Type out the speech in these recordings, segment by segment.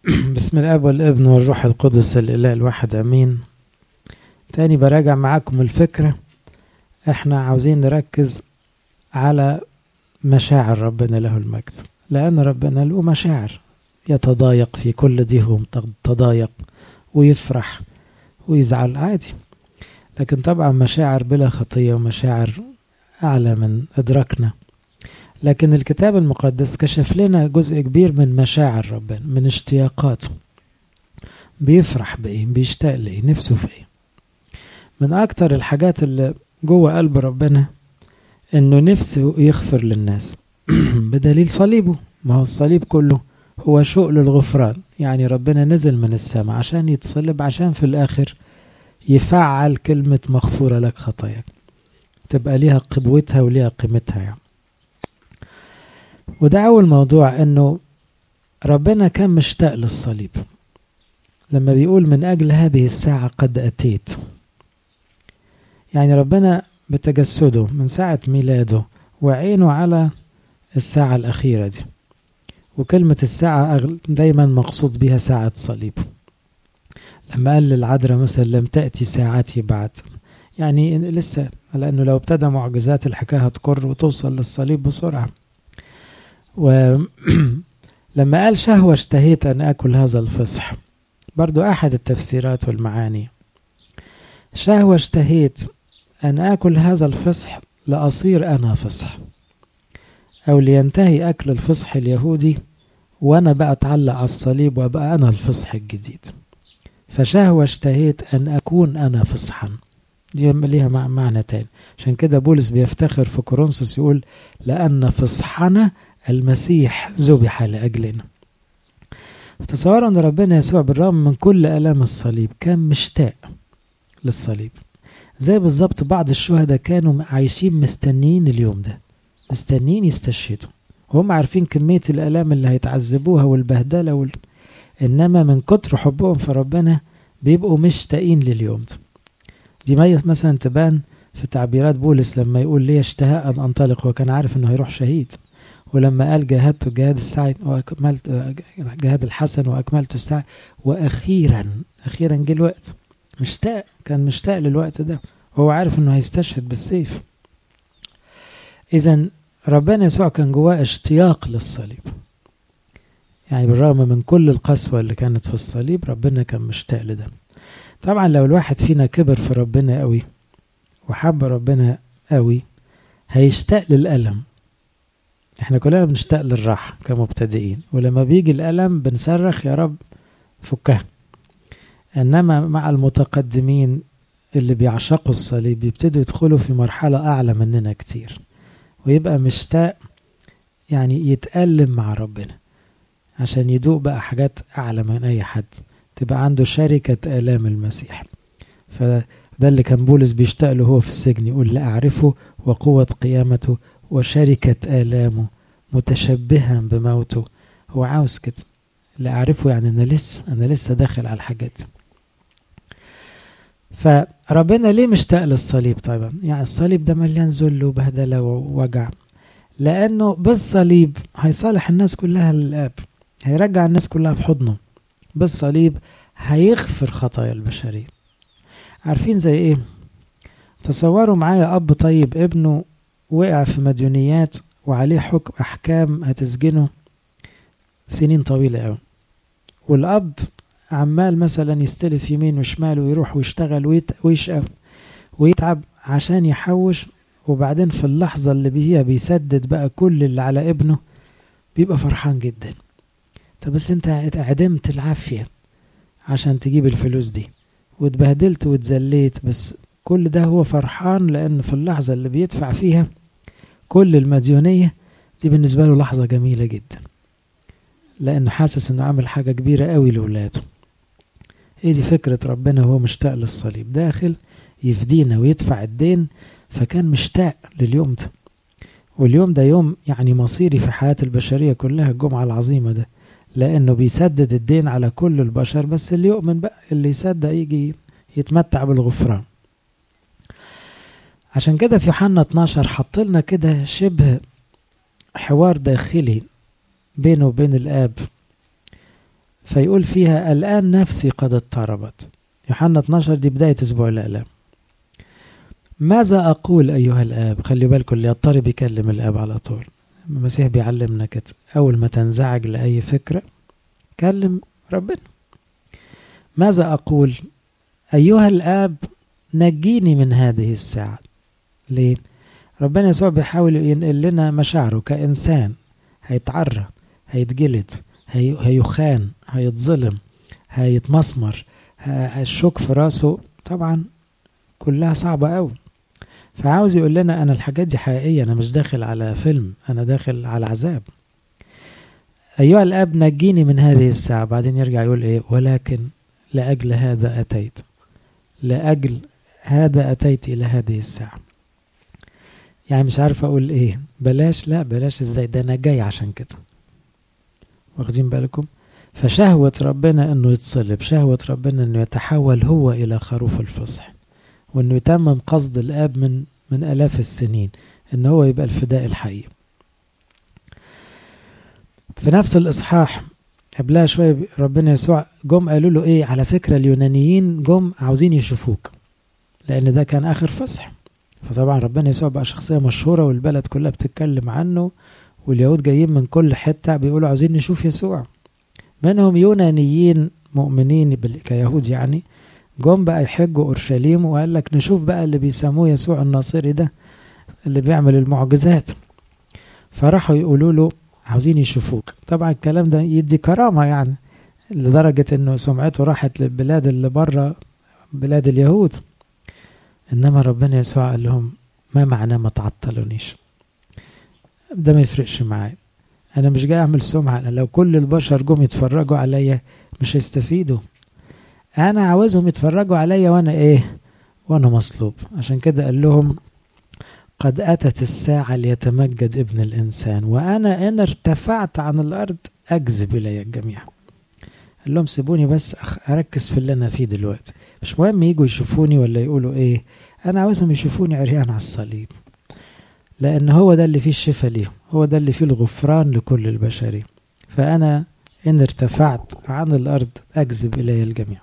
بسم الاب والابن والروح القدس الاله الواحد امين تاني براجع معاكم الفكره احنا عاوزين نركز على مشاعر ربنا له المجد لان ربنا له مشاعر يتضايق في كل ديهم تضايق ويفرح ويزعل عادي لكن طبعا مشاعر بلا خطيه ومشاعر اعلى من ادراكنا لكن الكتاب المقدس كشف لنا جزء كبير من مشاعر ربنا من اشتياقاته بيفرح بايه بيشتاق لايه نفسه في ايه من اكتر الحاجات اللي جوه قلب ربنا انه نفسه يغفر للناس بدليل صليبه ما هو الصليب كله هو شوق للغفران يعني ربنا نزل من السماء عشان يتصلب عشان في الاخر يفعل كلمة مغفورة لك خطاياك تبقى ليها قبوتها وليها قيمتها يعني وده أول موضوع أنه ربنا كان مشتاق للصليب لما بيقول من أجل هذه الساعة قد أتيت يعني ربنا بتجسده من ساعة ميلاده وعينه على الساعة الأخيرة دي وكلمة الساعة دايما مقصود بها ساعة صليب لما قال للعذراء مثلا لم تأتي ساعتي بعد يعني لسه لأنه لو ابتدى معجزات الحكاية هتكر وتوصل للصليب بسرعة ولما قال شهوة اشتهيت أن أكل هذا الفصح برضو أحد التفسيرات والمعاني شهوة اشتهيت أن أكل هذا الفصح لأصير أنا فصح أو لينتهي أكل الفصح اليهودي وأنا بقى أتعلق على الصليب وأبقى أنا الفصح الجديد فشهوة اشتهيت أن أكون أنا فصحا دي ليها معنى تاني عشان كده بولس بيفتخر في كورنثوس يقول لأن فصحنا المسيح ذبح لأجلنا تصوروا أن ربنا يسوع بالرغم من كل آلام الصليب كان مشتاق للصليب زي بالظبط بعض الشهداء كانوا عايشين مستنيين اليوم ده مستنيين يستشهدوا وهم عارفين كمية الآلام اللي هيتعذبوها والبهدلة وال... إنما من كتر حبهم في ربنا بيبقوا مشتاقين لليوم ده دي مثلا تبان في تعبيرات بولس لما يقول لي اشتهاء أن أنطلق وكان عارف إنه هيروح شهيد ولما قال جاهدت جهاد السعي وأكملت جهاد الحسن وأكملت السعي وأخيرا أخيرا جه الوقت مشتاق كان مشتاق للوقت ده وهو عارف إنه هيستشهد بالسيف إذا ربنا يسوع كان جواه اشتياق للصليب يعني بالرغم من كل القسوة اللي كانت في الصليب ربنا كان مشتاق لده طبعا لو الواحد فينا كبر في ربنا قوي وحب ربنا قوي هيشتاق للألم احنا كلنا بنشتاق للراحة كمبتدئين ولما بيجي الألم بنصرخ يا رب فكها إنما مع المتقدمين اللي بيعشقوا الصليب بيبتدوا يدخلوا في مرحلة أعلى مننا كتير ويبقى مشتاق يعني يتألم مع ربنا عشان يدوق بقى حاجات أعلى من أي حد تبقى عنده شركة آلام المسيح فده اللي كان بولس بيشتاق له هو في السجن يقول لأعرفه وقوة قيامته وشركة آلامه متشبها بموته هو عاوز كده اللي أعرفه يعني أنا لسه أنا لسه داخل على الحاجات فربنا ليه مشتاق للصليب طبعا يعني الصليب ده مليان ذل وبهدلة ووجع لأنه بالصليب هيصالح الناس كلها للآب هيرجع الناس كلها في حضنه بالصليب هيغفر خطايا البشرية عارفين زي ايه تصوروا معايا أب طيب ابنه وقع في مديونيات وعليه حكم أحكام هتسجنه سنين طويلة أوي والأب عمال مثلا يستلف يمين وشمال ويروح ويشتغل ويشقى ويتعب عشان يحوش وبعدين في اللحظة اللي فيها بيسدد بقى كل اللي على ابنه بيبقى فرحان جدا طب بس انت اعدمت العافية عشان تجيب الفلوس دي واتبهدلت واتزليت بس كل ده هو فرحان لأن في اللحظة اللي بيدفع فيها كل المديونية دي بالنسبة له لحظة جميلة جدا لأنه حاسس إنه عمل حاجة كبيرة قوي لولاده هي دي فكرة ربنا هو مشتاق للصليب داخل يفدينا ويدفع الدين فكان مشتاق لليوم ده واليوم ده يوم يعني مصيري في حياة البشرية كلها الجمعة العظيمة ده لأنه بيسدد الدين على كل البشر بس اللي يؤمن بقى اللي يصدق يجي يتمتع بالغفران عشان كده في يوحنا 12 حط لنا كده شبه حوار داخلي بينه وبين الآب فيقول فيها الآن نفسي قد اضطربت يوحنا 12 دي بداية أسبوع الآلام ماذا أقول أيها الآب خلي بالكم اللي يضطرب يكلم الآب على طول المسيح بيعلمنا كده أول ما تنزعج لأي فكرة كلم ربنا ماذا أقول أيها الآب نجيني من هذه الساعة ليه؟ ربنا يسوع بيحاول ينقل لنا مشاعره كإنسان هيتعرى هيتجلد هي... هيخان هيتظلم هيتمسمر الشوك في راسه طبعا كلها صعبة قوي فعاوز يقول لنا أنا الحاجات دي حقيقية أنا مش داخل على فيلم أنا داخل على عذاب أيها الأب نجيني من هذه الساعة بعدين يرجع يقول إيه ولكن لأجل هذا أتيت لأجل هذا أتيت إلى هذه الساعة يعني مش عارف أقول إيه بلاش لا بلاش إزاي ده أنا جاي عشان كده واخدين بالكم فشهوة ربنا إنه يتصلب شهوة ربنا إنه يتحول هو إلى خروف الفصح وإنه يتمم قصد الآب من من آلاف السنين إن هو يبقى الفداء الحقيقي في نفس الإصحاح قبلها شوية ربنا يسوع جم قالوا له إيه على فكرة اليونانيين جم عاوزين يشوفوك لأن ده كان آخر فصح فطبعا ربنا يسوع بقى شخصية مشهورة والبلد كلها بتتكلم عنه واليهود جايين من كل حتة بيقولوا عاوزين نشوف يسوع منهم يونانيين مؤمنين كيهود يعني جم بقى يحجوا اورشليم وقال لك نشوف بقى اللي بيسموه يسوع الناصري ده اللي بيعمل المعجزات فراحوا يقولوا له عاوزين يشوفوك طبعا الكلام ده يدي كرامة يعني لدرجة انه سمعته راحت للبلاد اللي بره بلاد اليهود انما ربنا يسوع قال لهم ما معناه ما تعطلونيش ده ما يفرقش معايا انا مش جاي اعمل سمعة أنا لو كل البشر جم يتفرجوا عليا مش هيستفيدوا انا عاوزهم يتفرجوا عليا وانا ايه وانا مصلوب عشان كده قال لهم قد اتت الساعة ليتمجد ابن الانسان وانا ان ارتفعت عن الارض اجذب الي الجميع قال لهم سيبوني بس اركز في اللي انا فيه دلوقتي مش مهم يجوا يشوفوني ولا يقولوا ايه انا عاوزهم يشوفوني عريان على الصليب لان هو ده اللي فيه الشفاء ليهم هو ده اللي فيه الغفران لكل البشرية فانا ان ارتفعت عن الارض اجذب الي الجميع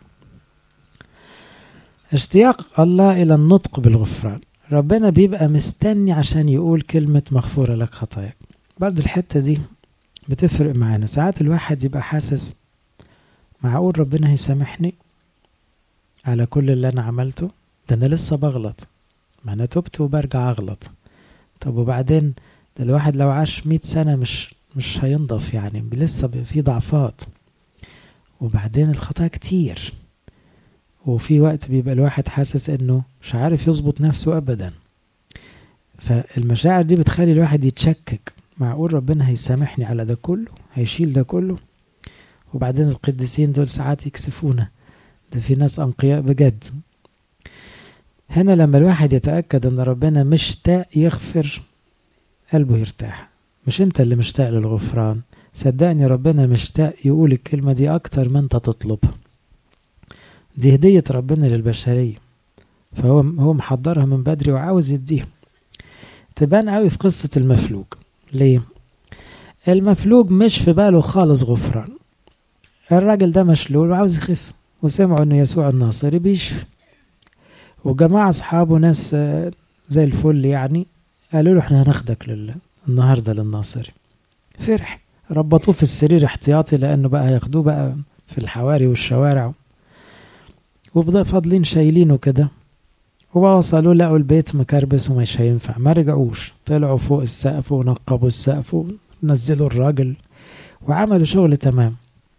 اشتياق الله الى النطق بالغفران ربنا بيبقى مستني عشان يقول كلمة مغفورة لك خطاياك برضو الحتة دي بتفرق معانا ساعات الواحد يبقى حاسس معقول ربنا هيسامحني على كل اللي انا عملته ده انا لسه بغلط ما انا تبت وبرجع اغلط طب وبعدين ده الواحد لو عاش مئة سنة مش مش هينضف يعني لسه في ضعفات وبعدين الخطايا كتير وفي وقت بيبقى الواحد حاسس انه مش عارف يظبط نفسه ابدا فالمشاعر دي بتخلي الواحد يتشكك معقول ربنا هيسامحني على ده كله هيشيل ده كله وبعدين القديسين دول ساعات يكسفونا ده في ناس انقياء بجد هنا لما الواحد يتأكد ان ربنا مشتاق يغفر قلبه يرتاح مش انت اللي مشتاق للغفران صدقني ربنا مشتاق يقول الكلمة دي اكتر ما انت تطلبها دي هدية ربنا للبشرية فهو هو محضرها من بدري وعاوز يديها تبان قوي في قصة المفلوج ليه المفلوج مش في باله خالص غفران الراجل ده مشلول وعاوز يخف وسمعوا انه يسوع الناصري بيشفي وجماعة اصحابه ناس زي الفل يعني قالوا له احنا هناخدك لله النهارده للناصري فرح ربطوه في السرير احتياطي لانه بقى هياخدوه بقى في الحواري والشوارع وفاضلين شايلينه كده ووصلوا لقوا البيت مكربس ومش هينفع ما رجعوش طلعوا فوق السقف ونقبوا السقف ونزلوا الراجل وعملوا شغل تمام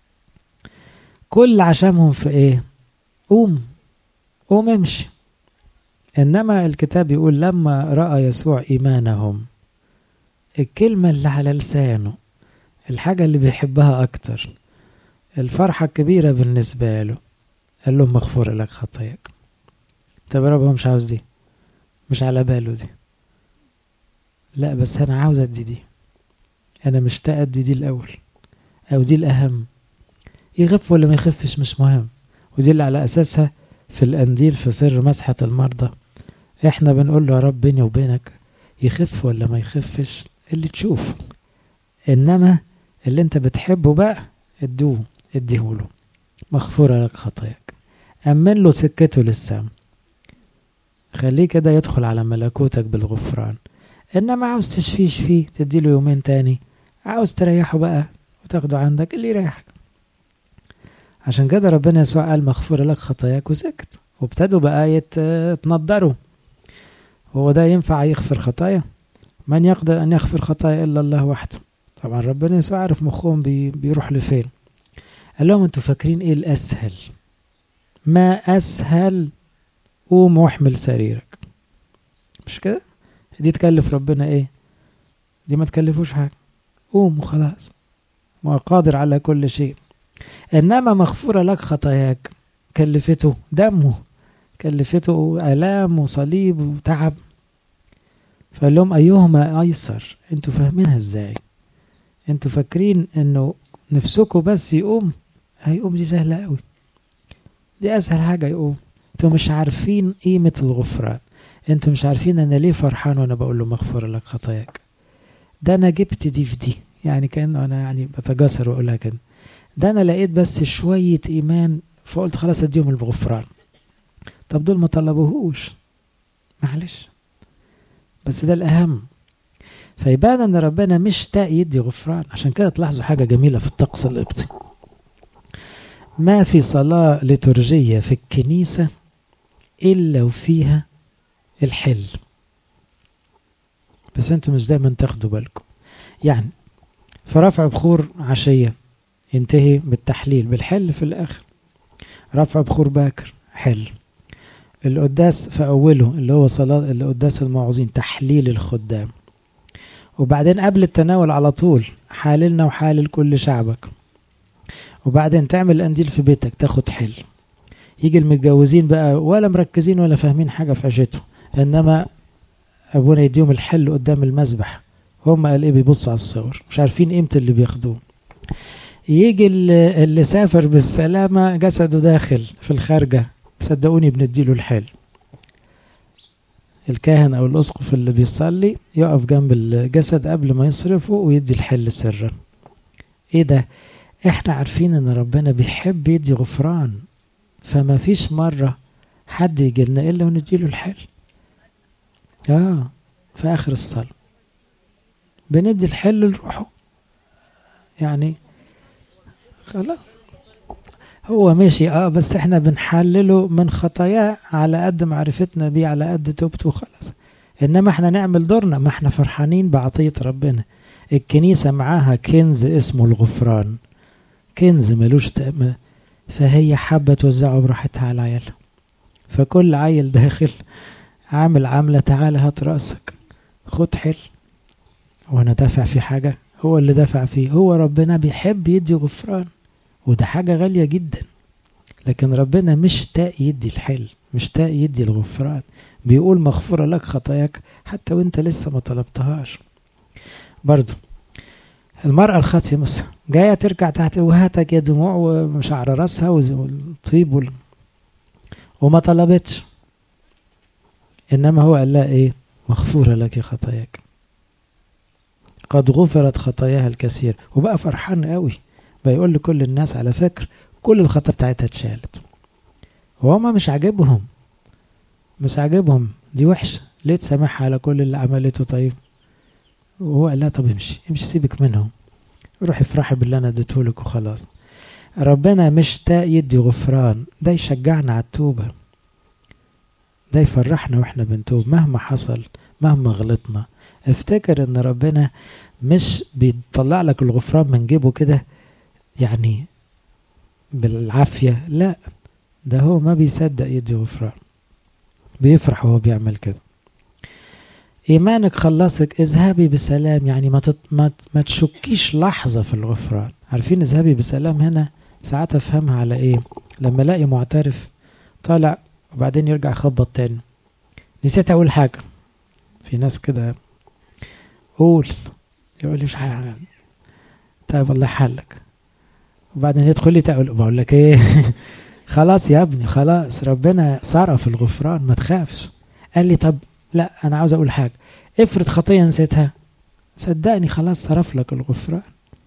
كل عشمهم في ايه قوم قوم امشي انما الكتاب يقول لما راى يسوع ايمانهم الكلمه اللي على لسانه الحاجه اللي بيحبها اكتر الفرحه الكبيره بالنسبه له قال لهم مغفور لك خطاياك طب رب هو مش عاوز دي مش على باله دي لا بس انا عاوز ادي دي انا مشتاق ادي دي الاول او دي الاهم يخف ولا ما يخفش مش مهم ودي اللي على اساسها في القنديل في سر مسحة المرضى احنا بنقول له يا رب بيني وبينك يخف ولا ما يخفش اللي تشوفه انما اللي انت بتحبه بقى ادوه اديهوله مغفورة لك خطاياك أمن له سكته للسام خليه كده يدخل على ملكوتك بالغفران إنما عاوز تشفيش فيه تديله يومين تاني عاوز تريحه بقى وتاخده عندك اللي يريحك عشان كده ربنا يسوع قال مغفورة لك خطاياك وسكت وابتدوا بقى يتنضروا هو ده ينفع يغفر خطايا من يقدر أن يغفر خطايا إلا الله وحده طبعا ربنا يسوع عارف مخهم بي بيروح لفين قال لهم انتوا فاكرين ايه الاسهل ما اسهل قوم واحمل سريرك مش كده دي تكلف ربنا ايه دي ما تكلفوش حاجه قوم وخلاص ما قادر على كل شيء انما مغفوره لك خطاياك كلفته دمه كلفته الام وصليب وتعب فقال لهم ايهما ايسر انتوا فاهمينها ازاي انتوا فاكرين انه نفسكم بس يقوم هيقوم دي سهله قوي دي اسهل حاجه يقوم انتوا مش عارفين قيمه الغفران انتوا مش عارفين انا ليه فرحان وانا بقول له مغفور لك خطاياك ده انا جبت دي في دي يعني كانه انا يعني بتجاسر واقولها كده ده انا لقيت بس شويه ايمان فقلت خلاص اديهم الغفران طب دول ما طلبوهوش معلش بس ده الاهم فيبان ان ربنا مشتاق يدي غفران عشان كده تلاحظوا حاجه جميله في الطقس القبطي ما في صلاه لترجيه في الكنيسه الا وفيها الحل بس انتوا مش دايما تاخدوا بالكم يعني في رفع بخور عشيه ينتهي بالتحليل بالحل في الاخر رفع بخور باكر حل القداس في اوله اللي هو صلاه القداس الموعظين تحليل الخدام وبعدين قبل التناول على طول حاللنا وحالل كل شعبك وبعدين تعمل القنديل في بيتك تاخد حل يجي المتجوزين بقى ولا مركزين ولا فاهمين حاجة في عيشتهم إنما أبونا يديهم الحل قدام المذبح هم قال إيه بيبصوا على الصور مش عارفين قيمة اللي بياخدوه يجي اللي سافر بالسلامة جسده داخل في الخارجة صدقوني بنديله الحل الكاهن او الاسقف اللي بيصلي يقف جنب الجسد قبل ما يصرفه ويدي الحل سرا ايه ده احنا عارفين ان ربنا بيحب يدي غفران فما فيش مرة حد يجي لنا الا ونديله الحل اه في اخر الصلاة بندي الحل لروحه يعني خلاص هو ماشي اه بس احنا بنحلله من خطاياه على قد معرفتنا بيه على قد توبته وخلاص انما احنا نعمل دورنا ما احنا فرحانين بعطية ربنا الكنيسة معاها كنز اسمه الغفران كنز ملوش تأمل فهي حابة توزعه براحتها على عيالها فكل عيل داخل عامل عاملة تعالى هات راسك خد حل وانا دافع في حاجة هو اللي دافع فيه هو ربنا بيحب يدي غفران وده حاجة غالية جدا لكن ربنا مشتاق يدي الحل مشتاق يدي الغفران بيقول مغفورة لك خطاياك حتى وانت لسه ما طلبتهاش برضو المرأة الخاطية مثلا جاية تركع تحت وهاتك يا دموع وشعر راسها والطيب وال... وما طلبتش إنما هو قال لها إيه مغفورة لك خطاياك قد غفرت خطاياها الكثير وبقى فرحان قوي بيقول لكل الناس على فكر كل الخطا بتاعتها اتشالت وهما مش عاجبهم مش عاجبهم دي وحشة ليه تسامحها على كل اللي عملته طيب وهو قال لها طب امشي امشي سيبك منهم روحي افرحي باللي انا اديتهولك وخلاص ربنا مشتاق يدي غفران ده يشجعنا على التوبة ده يفرحنا واحنا بنتوب مهما حصل مهما غلطنا افتكر ان ربنا مش بيطلع لك الغفران من جيبه كده يعني بالعافية لا ده هو ما بيصدق يدي غفران بيفرح وهو بيعمل كده إيمانك خلصك اذهبي بسلام يعني ما, تت... ما, ما تشكيش لحظة في الغفران عارفين اذهبي بسلام هنا ساعات أفهمها على إيه لما الاقي معترف طالع وبعدين يرجع يخبط تاني نسيت أقول حاجة في ناس كده قول يقول لي مش عارف طيب الله يحلك وبعدين يدخل لي تقول بقول لك ايه خلاص يا ابني خلاص ربنا صرف الغفران ما تخافش قال لي طب لا انا عاوز اقول حاجه افرض خطيه نسيتها صدقني خلاص صرف لك الغفران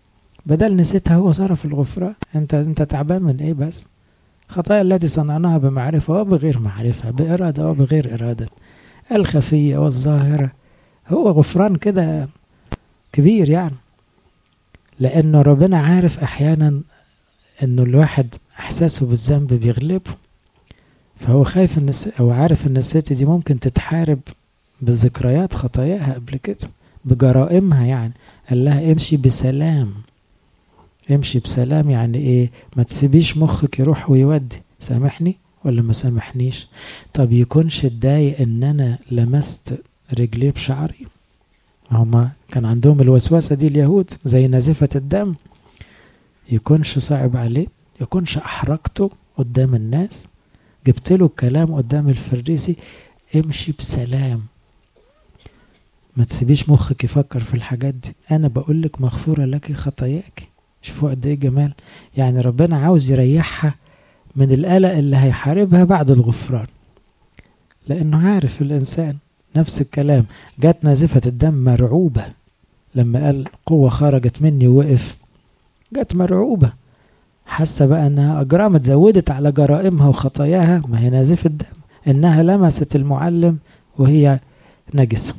بدل نسيتها هو صرف الغفران انت انت تعبان من ايه بس خطايا التي صنعناها بمعرفة وبغير معرفة بإرادة وبغير إرادة الخفية والظاهرة هو غفران كده كبير يعني لأنه ربنا عارف أحيانا إنه الواحد إحساسه بالذنب بيغلبه فهو خايف إن أو عارف إن الست دي ممكن تتحارب بذكريات خطاياها قبل كده بجرائمها يعني قال لها امشي بسلام امشي بسلام يعني ايه ما تسيبيش مخك يروح ويودي سامحني ولا ما سامحنيش طب يكونش اتضايق ان انا لمست رجليه بشعري هما كان عندهم الوسوسة دي اليهود زي نازفة الدم يكونش صعب عليه يكونش أحرقته قدام الناس جبت له الكلام قدام الفريسي امشي بسلام ما تسيبيش مخك يفكر في الحاجات دي انا بقول لك مغفوره لك خطاياك شوفوا قد ايه جمال يعني ربنا عاوز يريحها من القلق اللي هيحاربها بعد الغفران لانه عارف الانسان نفس الكلام جت نازفة الدم مرعوبة لما قال قوة خرجت مني ووقف جت مرعوبة حاسة بقى انها اجرام زودت على جرائمها وخطاياها ما هي نازفة الدم انها لمست المعلم وهي نجسة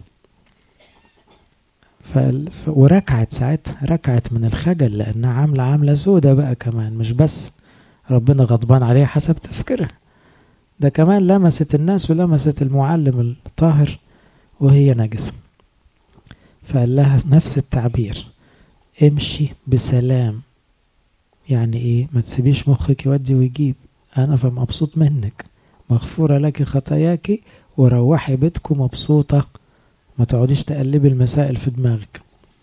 ف... وركعت ساعتها ركعت من الخجل لانها عاملة عاملة سودة بقى كمان مش بس ربنا غضبان عليها حسب تفكيرها ده كمان لمست الناس ولمست المعلم الطاهر وهي نجسة فقال لها نفس التعبير امشي بسلام يعني ايه ما تسيبيش مخك يودي ويجيب انا فمبسوط منك مغفورة لك خطاياك وروحي بيتكم مبسوطة ما تقعديش تقلبي المسائل في دماغك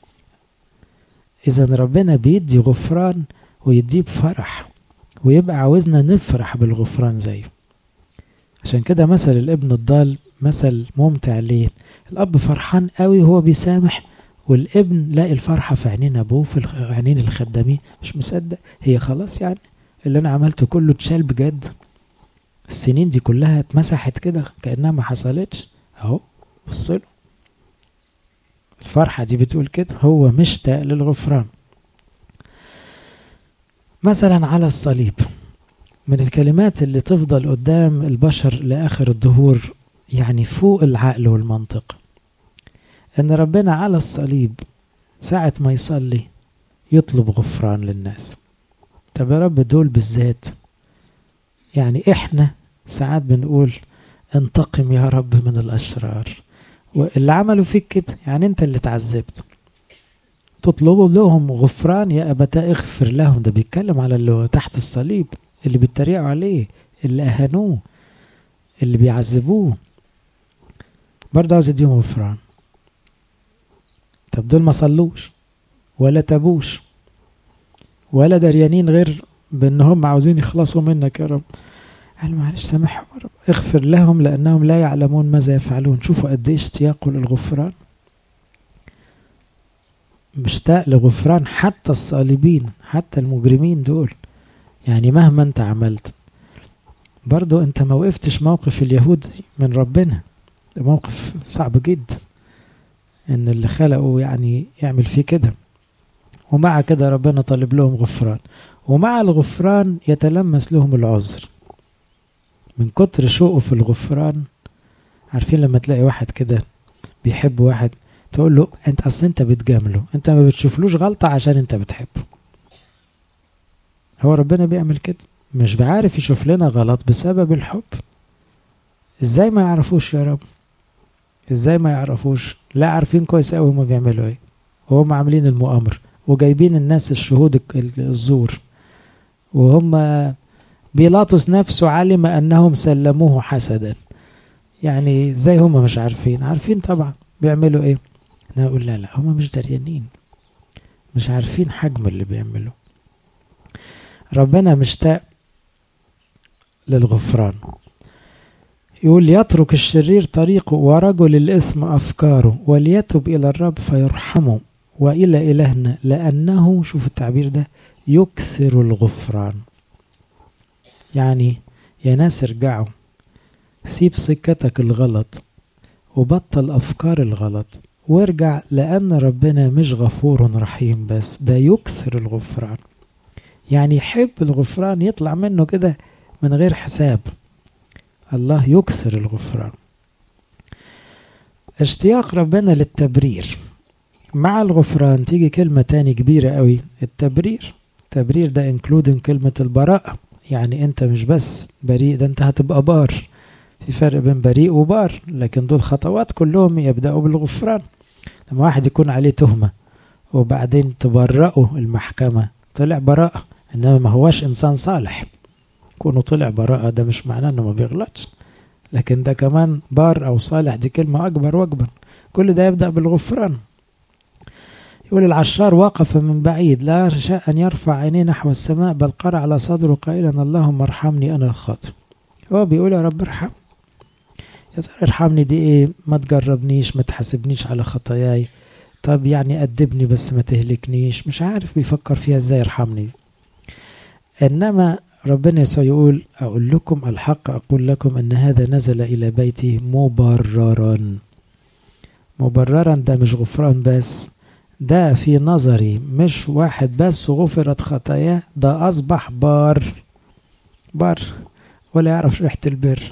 اذا ربنا بيدي غفران ويديه بفرح ويبقى عاوزنا نفرح بالغفران زيه عشان كده مثل الابن الضال مثل ممتع ليه الاب فرحان قوي وهو بيسامح والابن لاقي الفرحة في عينين ابوه في عينين الخدامين مش مصدق هي خلاص يعني اللي انا عملته كله اتشال بجد السنين دي كلها اتمسحت كده كأنها ما حصلتش اهو بصله الفرحة دي بتقول كده هو مشتاق للغفران مثلا على الصليب من الكلمات اللي تفضل قدام البشر لآخر الدهور يعني فوق العقل والمنطق ان ربنا على الصليب ساعة ما يصلي يطلب غفران للناس طب يا رب دول بالذات يعني احنا ساعات بنقول انتقم يا رب من الاشرار واللي عملوا فيك كده يعني انت اللي تعذبت تطلبوا لهم غفران يا ابتاء اغفر لهم ده بيتكلم على اللي تحت الصليب اللي بيتريقوا عليه اللي اهانوه اللي بيعذبوه برضه عاوز يديهم غفران طب دول ما صلوش ولا تابوش ولا دريانين غير بان هم عاوزين يخلصوا منك يا رب قال معلش سامحهم يا رب اغفر لهم لانهم لا يعلمون ماذا يفعلون شوفوا قد ايه اشتياقه للغفران مشتاق لغفران حتى الصالبين حتى المجرمين دول يعني مهما انت عملت برضو انت ما وقفتش موقف اليهود من ربنا ده موقف صعب جدا ان اللي خلقه يعني يعمل فيه كده ومع كده ربنا طالب لهم غفران ومع الغفران يتلمس لهم العذر من كتر شوقه في الغفران عارفين لما تلاقي واحد كده بيحب واحد تقول له انت اصل انت بتجامله انت ما بتشوفلوش غلطة عشان انت بتحبه هو ربنا بيعمل كده مش بعارف يشوف لنا غلط بسبب الحب ازاي ما يعرفوش يا رب ازاي ما يعرفوش لا عارفين كويس قوي هما بيعملوا ايه وهم عاملين المؤامرة وجايبين الناس الشهود الزور وهم بيلاطس نفسه علم انهم سلموه حسدا يعني ازاي هم مش عارفين عارفين طبعا بيعملوا ايه انا اقول لا لا هم مش دريانين مش عارفين حجم اللي بيعملوه ربنا مشتاق للغفران يقول يترك الشرير طريقه ورجل الإثم أفكاره وليتب إلى الرب فيرحمه وإلى إلهنا لأنه شوف التعبير ده يكثر الغفران يعني يا ناس ارجعوا سيب سكتك الغلط وبطل أفكار الغلط وارجع لأن ربنا مش غفور رحيم بس ده يكثر الغفران يعني يحب الغفران يطلع منه كده من غير حساب الله يكثر الغفران اشتياق ربنا للتبرير مع الغفران تيجي كلمة تاني كبيرة قوي التبرير التبرير ده انكلودن كلمة البراءة يعني انت مش بس بريء ده انت هتبقى بار في فرق بين بريء وبار لكن دول خطوات كلهم يبدأوا بالغفران لما واحد يكون عليه تهمة وبعدين تبرأه المحكمة طلع براءة إنما ما هواش إنسان صالح كونه طلع براءة ده مش معناه إنه ما بيغلطش لكن ده كمان بار أو صالح دي كلمة أكبر وأكبر كل ده يبدأ بالغفران يقول العشار وقف من بعيد لا شاء أن يرفع عينيه نحو السماء بل قرأ على صدره قائلا اللهم ارحمني أنا الخاطئ هو بيقول يا رب ارحم يا ترى ارحمني دي ايه ما تجربنيش ما تحاسبنيش على خطاياي طب يعني أدبني بس ما تهلكنيش مش عارف بيفكر فيها ازاي يرحمني انما ربنا يسوع يقول اقول لكم الحق اقول لكم ان هذا نزل الى بيتي مبررا مبررا ده مش غفران بس ده في نظري مش واحد بس غفرت خطاياه ده اصبح بار بار ولا يعرف ريحة البر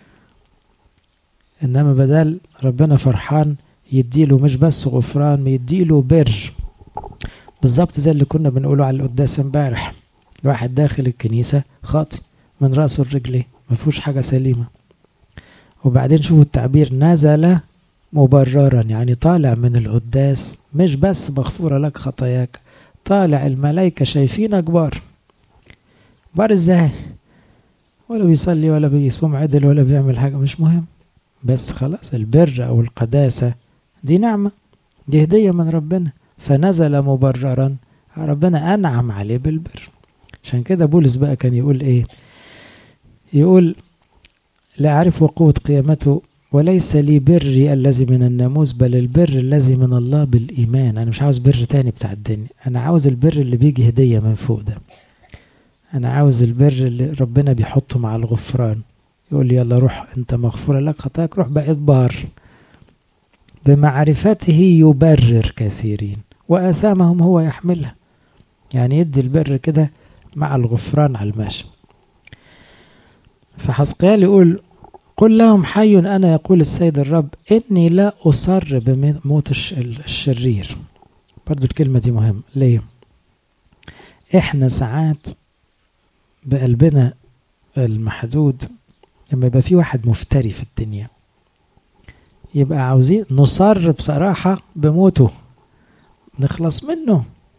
انما بدل ربنا فرحان يديله مش بس غفران يديله بر بالظبط زي اللي كنا بنقوله على القداس امبارح الواحد داخل الكنيسة خاطي من راسه لرجليه ما فيهوش حاجة سليمة وبعدين شوفوا التعبير نزل مبررا يعني طالع من القداس مش بس مغفورة لك خطاياك طالع الملائكة شايفينك بار بار ازاي ولا بيصلي ولا بيصوم عدل ولا بيعمل حاجة مش مهم بس خلاص البر أو القداسة دي نعمة دي هدية من ربنا فنزل مبررا ربنا أنعم عليه بالبر عشان كده بولس بقى كان يقول إيه يقول لا أعرف قوة قيامته وليس لي بري الذي من الناموس بل البر الذي من الله بالإيمان أنا مش عاوز بر تاني بتاع الدنيا أنا عاوز البر اللي بيجي هدية من فوق ده أنا عاوز البر اللي ربنا بيحطه مع الغفران يقول لي يلا روح أنت مغفورة لك خطاك روح بقيت بار بمعرفته يبرر كثيرين وآثامهم هو يحملها يعني يدي البر كده مع الغفران على الماشي فحسقيال يقول قل لهم حي أنا يقول السيد الرب إني لا أصر بموت الشرير برضو الكلمة دي مهم ليه إحنا ساعات بقلبنا المحدود لما يبقى في واحد مفتري في الدنيا يبقى عاوزين نصر بصراحة بموته نخلص منه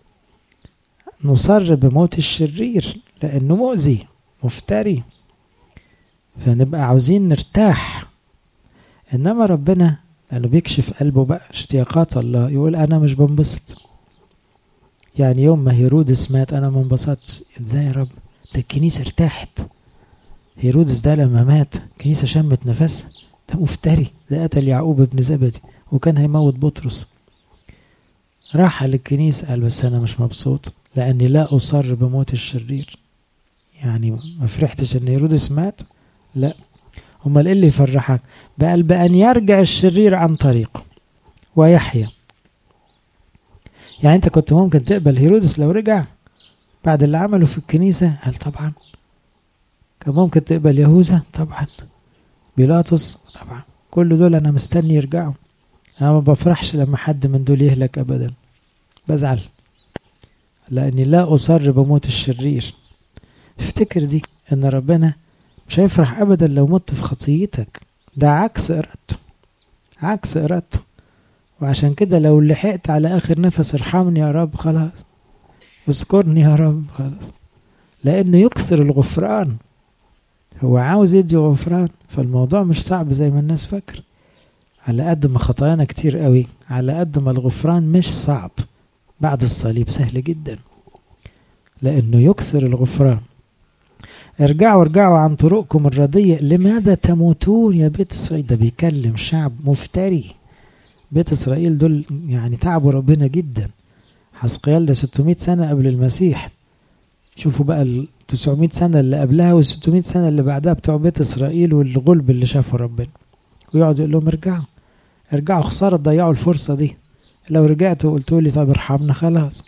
نصر بموت الشرير لأنه مؤذي مفتري فنبقى عاوزين نرتاح إنما ربنا لأنه بيكشف قلبه بقى اشتياقات الله يقول أنا مش بنبسط يعني يوم ما هيرودس مات أنا ما انبسطتش إزاي يا رب ده الكنيسة ارتاحت هيرودس ده لما مات الكنيسة شمت نفسها ده مفتري ده قتل يعقوب ابن زبدي وكان هيموت بطرس راح للكنيسة قال بس أنا مش مبسوط لأني لا أصر بموت الشرير يعني ما فرحتش إن هيرودس مات لا أمال إيه اللي يفرحك بقى بأن يرجع الشرير عن طريقه ويحيا يعني أنت كنت ممكن تقبل هيرودس لو رجع بعد اللي عمله في الكنيسة قال طبعا كان ممكن تقبل يهوذا طبعا بيلاطس طبعا كل دول أنا مستني يرجعوا أنا ما بفرحش لما حد من دول يهلك أبدا بزعل لأني لا أصر بموت الشرير افتكر دي إن ربنا مش هيفرح أبدا لو مت في خطيتك ده عكس إرادته عكس إرادته وعشان كده لو لحقت على آخر نفس ارحمني يا رب خلاص اذكرني يا رب خلاص لأنه يكسر الغفران هو عاوز يدي غفران فالموضوع مش صعب زي ما الناس فاكر على قد ما خطايانا كتير قوي على قد ما الغفران مش صعب بعد الصليب سهل جدا لأنه يكسر الغفران ارجعوا ارجعوا عن طرقكم الردية لماذا تموتون يا بيت إسرائيل ده بيكلم شعب مفتري بيت إسرائيل دول يعني تعبوا ربنا جدا حسقيال ده 600 سنة قبل المسيح شوفوا بقى ال 900 سنة اللي قبلها وال 600 سنة اللي بعدها بتوع بيت إسرائيل والغلب اللي شافوا ربنا ويقعد يقول لهم ارجعوا ارجعوا خسارة تضيعوا الفرصة دي لو رجعتوا وقلتوا لي طب ارحمنا خلاص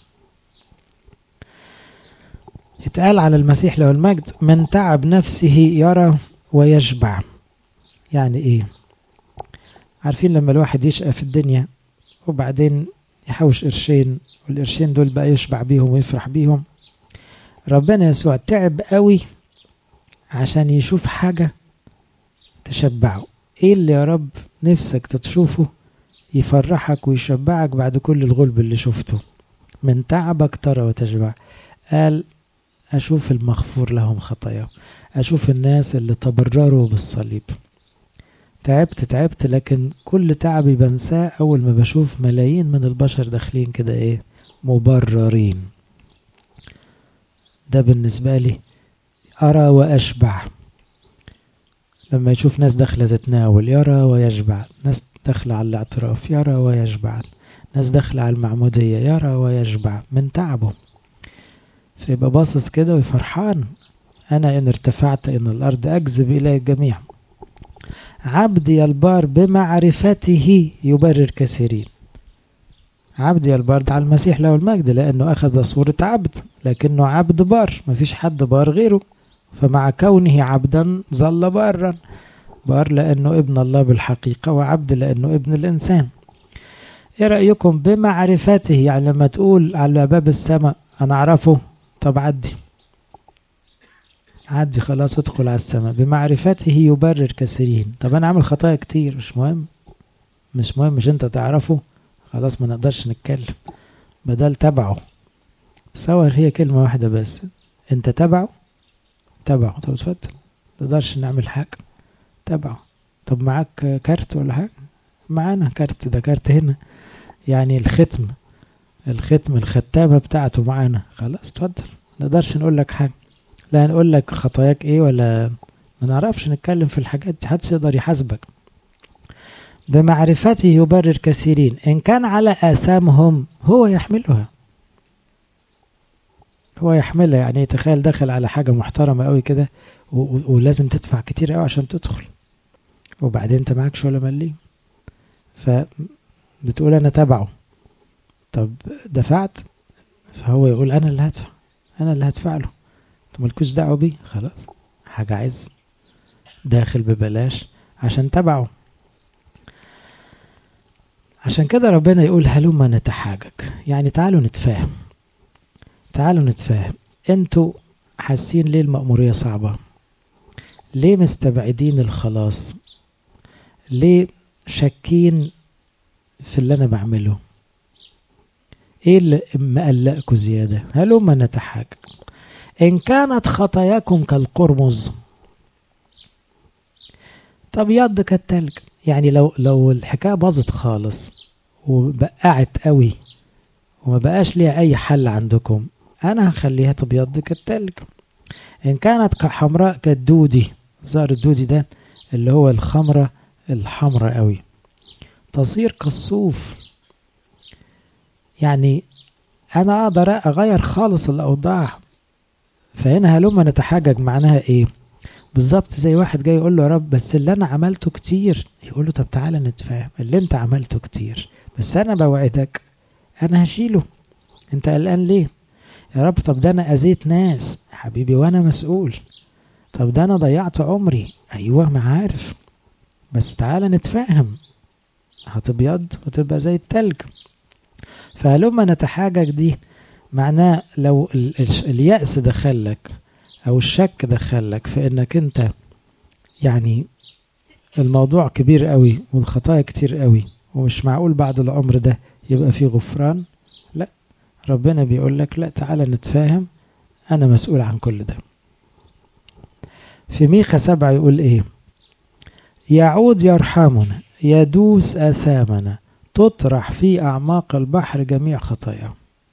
اتقال على المسيح له المجد من تعب نفسه يرى ويشبع يعني ايه عارفين لما الواحد يشقى في الدنيا وبعدين يحوش قرشين والقرشين دول بقى يشبع بيهم ويفرح بيهم ربنا يسوع تعب قوي عشان يشوف حاجة تشبعه ايه اللي يا رب نفسك تشوفه يفرحك ويشبعك بعد كل الغلب اللي شفته من تعبك ترى وتشبع قال أشوف المغفور لهم خطايا أشوف الناس اللي تبرروا بالصليب تعبت تعبت لكن كل تعبي بنساه أول ما بشوف ملايين من البشر داخلين كده إيه مبررين ده بالنسبة لي أرى وأشبع لما يشوف ناس داخلة تتناول يرى ويشبع ناس داخلة على الاعتراف يرى ويشبع ناس داخلة على المعمودية يرى ويشبع من تعبه فيبقى باصص كده وفرحان أنا إن ارتفعت إن الأرض أجذب إلي الجميع عبدي البار بمعرفته يبرر كثيرين عبدي البار على المسيح له المجد لأنه أخذ صورة عبد لكنه عبد بار مفيش حد بار غيره فمع كونه عبدا ظل بارا بار لأنه ابن الله بالحقيقة وعبد لأنه ابن الإنسان ايه رأيكم بمعرفته يعني لما تقول على باب السماء أنا أعرفه طب عدي عدي خلاص ادخل على السماء بمعرفته يبرر كثيرين طب أنا عامل خطايا كتير مش مهم مش مهم مش أنت تعرفه خلاص ما نقدرش نتكلم بدل تبعه تصور هي كلمة واحدة بس أنت تبعه تبعه طب اتفضل نقدرش نعمل حاجة تبعه طب معاك كارت ولا حاجة معانا كارت ده كارت هنا يعني الختم الختم الختامة بتاعته معانا خلاص اتفضل نقدرش نقول لك حاجة لا نقول لك خطاياك ايه ولا ما نعرفش نتكلم في الحاجات دي محدش يقدر يحاسبك بمعرفته يبرر كثيرين إن كان على آثامهم هو يحملها هو يحملها يعني تخيل دخل على حاجة محترمة قوي كده ولازم تدفع كتير قوي عشان تدخل وبعدين انت معكش ولا مليم فبتقول انا تبعه طب دفعت فهو يقول انا اللي هدفع انا اللي هدفع له انت مالكوش دعوه بيه خلاص حاجه عايز داخل ببلاش عشان تبعه عشان كده ربنا يقول هلما نتحاجج يعني تعالوا نتفاهم تعالوا نتفاهم انتوا حاسين ليه المأمورية صعبة ليه مستبعدين الخلاص ليه شاكين في اللي انا بعمله ايه اللي مقلقكوا زيادة هلما نتحاجج ان كانت خطاياكم كالقرمز طب يد كالتلج يعني لو لو الحكايه باظت خالص وبقعت قوي وما بقاش ليها اي حل عندكم انا هخليها تبيض كالتلج ان كانت كحمراء كالدودي ظهر الدودي ده اللي هو الخمره الحمراء قوي تصير كالصوف يعني انا اقدر اغير خالص الاوضاع فهنا هلما نتحاجج معناها ايه بالظبط زي واحد جاي يقول له يا رب بس اللي انا عملته كتير يقول له طب تعالى نتفاهم اللي انت عملته كتير بس انا بوعدك انا هشيله انت قلقان ليه يا رب طب ده انا اذيت ناس حبيبي وانا مسؤول طب ده انا ضيعت عمري ايوه ما عارف بس تعالى نتفاهم هتبيض وتبقى زي التلج فهلما نتحاجج دي معناه لو اليأس دخلك او الشك دخلك في انك انت يعني الموضوع كبير قوي والخطايا كتير قوي ومش معقول بعد العمر ده يبقى فيه غفران لا ربنا بيقول لك لا تعالى نتفاهم انا مسؤول عن كل ده في ميخا سبعة يقول ايه يعود يرحمنا يدوس آثامنا تطرح في أعماق البحر جميع خطايا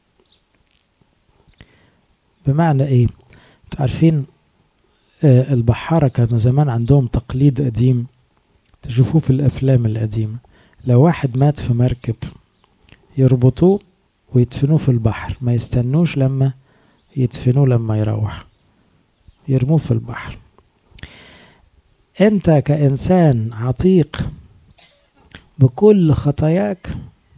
بمعنى ايه عارفين آه البحارة كانوا زمان عندهم تقليد قديم تشوفوه في الأفلام القديمة لو واحد مات في مركب يربطوه ويدفنوه في البحر ما يستنوش لما يدفنوه لما يروح يرموه في البحر انت كإنسان عتيق بكل خطاياك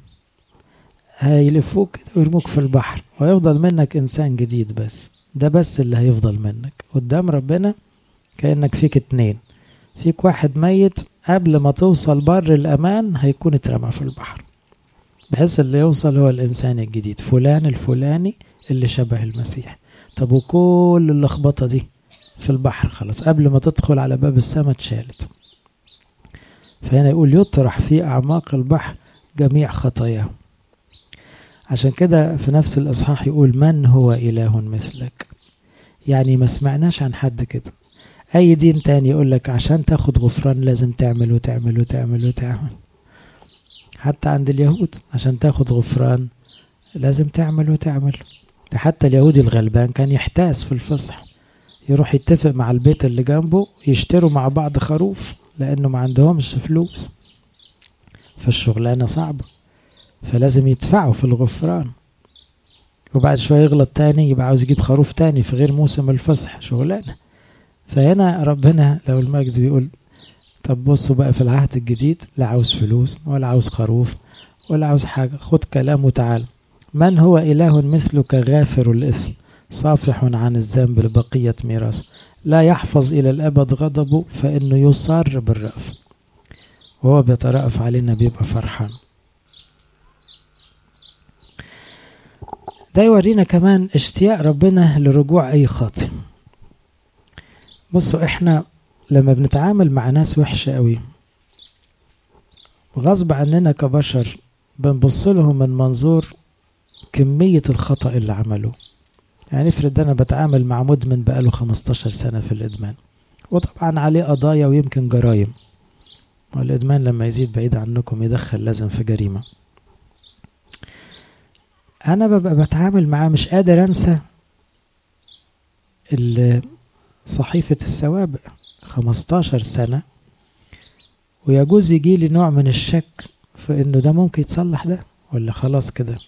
هيلفوك كده ويرموك في البحر ويفضل منك إنسان جديد بس ده بس اللي هيفضل منك قدام ربنا كأنك فيك اتنين فيك واحد ميت قبل ما توصل بر الأمان هيكون اترمى في البحر بحيث اللي يوصل هو الإنسان الجديد فلان الفلاني اللي شبه المسيح طب وكل اللخبطة دي في البحر خلاص قبل ما تدخل على باب السماء اتشالت فهنا يقول يطرح في أعماق البحر جميع خطاياه عشان كده في نفس الإصحاح يقول من هو إله مثلك يعني ما سمعناش عن حد كده أي دين تاني يقول لك عشان تاخد غفران لازم تعمل وتعمل وتعمل وتعمل حتى عند اليهود عشان تاخد غفران لازم تعمل وتعمل ده حتى اليهودي الغلبان كان يحتاس في الفصح يروح يتفق مع البيت اللي جنبه يشتروا مع بعض خروف لأنه ما عندهمش فلوس فالشغلانة صعبة فلازم يدفعوا في الغفران وبعد شوية يغلط تاني يبقى عاوز يجيب خروف تاني في غير موسم الفصح شغلانة فهنا ربنا لو المجد بيقول طب بصوا بقى في العهد الجديد لا عاوز فلوس ولا عاوز خروف ولا عاوز حاجة خد كلام وتعال من هو إله مثلك غافر الإثم صافح عن الذنب لبقية ميراثه لا يحفظ إلى الأبد غضبه فإنه يصر بالرأف وهو بيترأف علينا بيبقى فرحان ده يورينا كمان اشتياق ربنا لرجوع أي خاطئ بصوا احنا لما بنتعامل مع ناس وحشة قوي غصب عننا كبشر بنبص لهم من منظور كمية الخطأ اللي عملوه يعني افرض انا بتعامل مع مدمن بقاله 15 سنة في الادمان وطبعا عليه قضايا ويمكن جرايم والادمان لما يزيد بعيد عنكم يدخل لازم في جريمة انا ببقى بتعامل معاه مش قادر انسى صحيفة السوابق 15 سنة ويجوز يجي لي نوع من الشك في انه ده ممكن يتصلح ده ولا خلاص كده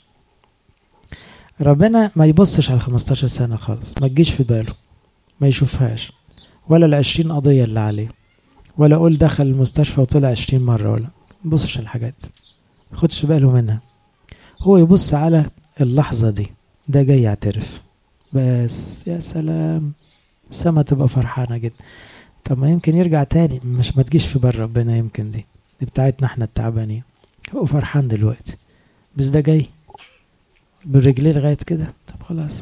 ربنا ما يبصش على 15 سنة خالص ما تجيش في باله ما يشوفهاش ولا العشرين قضية اللي عليه ولا أقول دخل المستشفى وطلع عشرين مرة ولا ما يبصش على الحاجات دي خدش باله منها هو يبص على اللحظة دي ده جاي يعترف بس يا سلام السما تبقى فرحانة جدا طب ما يمكن يرجع تاني مش ما تجيش في بر ربنا يمكن دي دي بتاعتنا احنا التعبانين هو فرحان دلوقتي بس ده جاي بالرجلين لغاية كده طب خلاص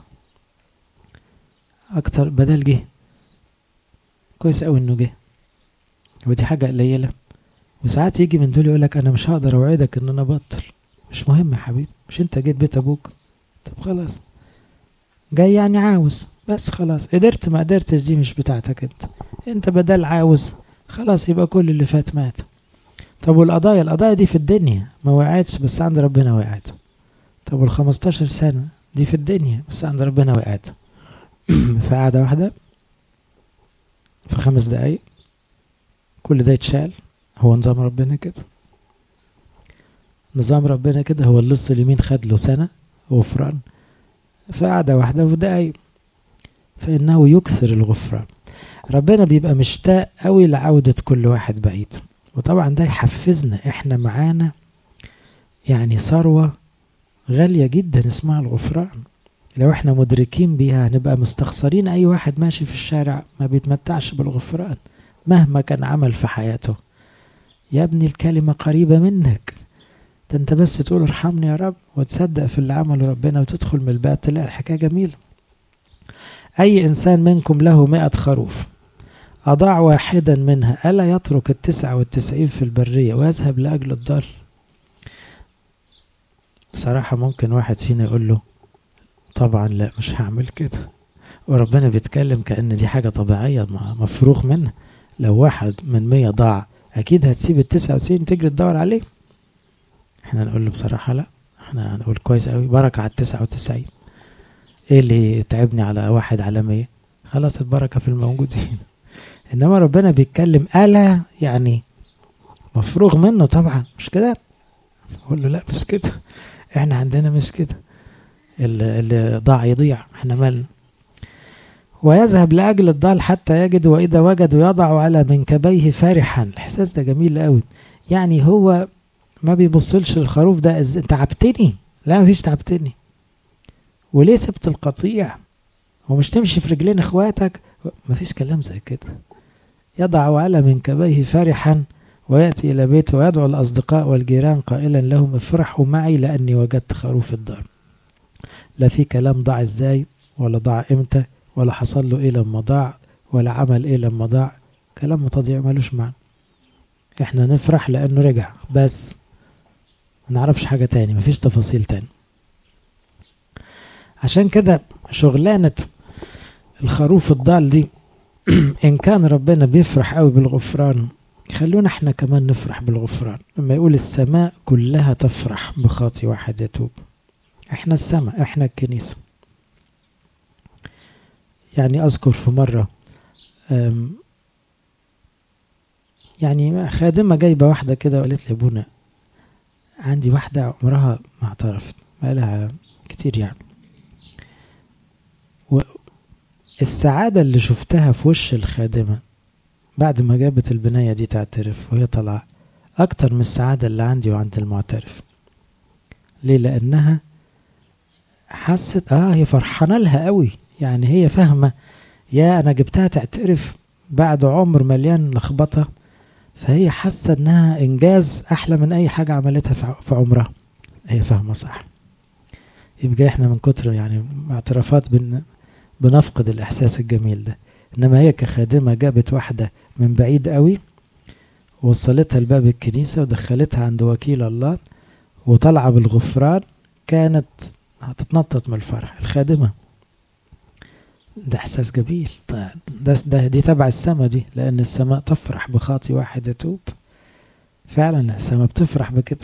أكتر بدل جه كويس أوي إنه جه ودي حاجة قليلة وساعات يجي من دول يقولك أنا مش هقدر أوعدك إن أنا أبطل مش مهم يا حبيبي مش أنت جيت بيت أبوك طب خلاص جاي يعني عاوز بس خلاص قدرت ما قدرتش دي مش بتاعتك انت انت بدل عاوز خلاص يبقى كل اللي فات مات طب والقضايا القضايا دي في الدنيا ما وقعتش بس عند ربنا وقعت طب وال 15 سنة دي في الدنيا بس عند ربنا وقعت في قعدة واحدة في خمس دقايق كل ده يتشال هو نظام ربنا كده نظام ربنا كده هو اللص اليمين خد له سنة غفران في قعدة واحدة في دقايق فإنه يكثر الغفران ربنا بيبقى مشتاق قوي لعودة كل واحد بعيد وطبعا ده يحفزنا احنا معانا يعني ثروة غالية جدا اسمها الغفران لو احنا مدركين بيها هنبقى مستخسرين اي واحد ماشي في الشارع ما بيتمتعش بالغفران مهما كان عمل في حياته يا ابني الكلمة قريبة منك ده انت بس تقول ارحمني يا رب وتصدق في اللي عمله ربنا وتدخل من الباب تلاقي الحكاية جميلة أي إنسان منكم له مئة خروف أضاع واحدا منها ألا يترك التسعة والتسعين في البرية ويذهب لأجل الضال بصراحة ممكن واحد فينا يقول له طبعا لا مش هعمل كده وربنا بيتكلم كأن دي حاجة طبيعية مفروغ منها لو واحد من مية ضاع أكيد هتسيب التسعة وتسعين تجري تدور عليه احنا نقول له بصراحة لا احنا هنقول كويس قوي بركة على التسعة وتسعين ايه اللي تعبني على واحد على مية خلاص البركة في الموجودين انما ربنا بيتكلم ألا يعني مفروغ منه طبعا مش كده اقول له لا مش كده احنا عندنا مش كده اللي, اللي ضاع يضيع احنا مالنا ويذهب لأجل الضال حتى يجد وإذا وجد يضع على منكبيه فرحا الإحساس ده جميل قوي يعني هو ما بيبصلش للخروف ده إز... تعبتني لا مفيش تعبتني وليه سبت القطيع ومش تمشي في رجلين اخواتك مفيش كلام زي كده يضع على منكبيه فرحا ويأتي إلى بيته ويدعو الأصدقاء والجيران قائلا لهم افرحوا معي لأني وجدت خروف الدار لا في كلام ضاع ازاي ولا ضاع امتى ولا حصل له ايه لما ضاع ولا عمل ايه لما ضاع كلام متضيع ملوش معنى احنا نفرح لانه رجع بس ما نعرفش حاجة تاني مفيش تفاصيل تاني عشان كده شغلانة الخروف الضال دي إن كان ربنا بيفرح قوي بالغفران خلونا احنا كمان نفرح بالغفران لما يقول السماء كلها تفرح بخاطي واحد يتوب احنا السماء احنا الكنيسة يعني أذكر في مرة يعني خادمة جايبة واحدة كده وقالت لي ابونا عندي واحدة عمرها ما اعترفت بقالها كتير يعني والسعادة اللي شفتها في وش الخادمة بعد ما جابت البناية دي تعترف وهي طالعة أكتر من السعادة اللي عندي وعند المعترف ليه لأنها حست اه هي فرحانة لها قوي يعني هي فاهمة يا أنا جبتها تعترف بعد عمر مليان لخبطة فهي حاسة إنها إنجاز أحلى من أي حاجة عملتها في عمرها هي فاهمة صح يبقى إحنا من كتر يعني اعترافات بن بنفقد الإحساس الجميل ده إنما هي كخادمة جابت واحدة من بعيد قوي وصلتها لباب الكنيسة ودخلتها عند وكيل الله وطالعة بالغفران كانت هتتنطط من الفرح الخادمة ده إحساس جميل ده, ده دي تبع السماء دي لأن السماء تفرح بخاطي واحد يتوب فعلا السماء بتفرح بكده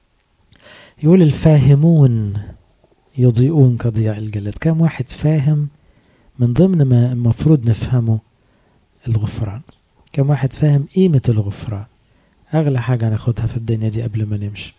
يقول الفاهمون يضيئون كضياء الجلد كم واحد فاهم من ضمن ما المفروض نفهمه الغفران كم واحد فاهم قيمة الغفران أغلى حاجة ناخدها في الدنيا دي قبل ما نمشي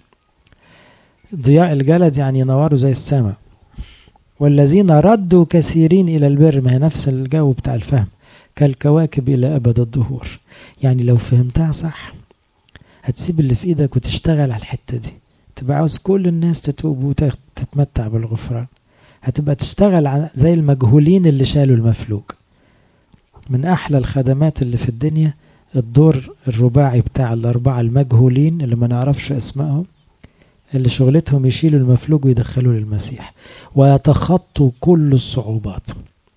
ضياء الجلد يعني ينوروا زي السماء والذين ردوا كثيرين إلى البر ما هي نفس الجو بتاع الفهم كالكواكب إلى أبد الدهور يعني لو فهمتها صح هتسيب اللي في إيدك وتشتغل على الحتة دي تبقى عاوز كل الناس تتوب وتتمتع بالغفران هتبقى تشتغل زي المجهولين اللي شالوا المفلوج من أحلى الخدمات اللي في الدنيا الدور الرباعي بتاع الأربعة المجهولين اللي ما نعرفش اسمائهم اللي شغلتهم يشيلوا المفلوج ويدخلوه للمسيح ويتخطوا كل الصعوبات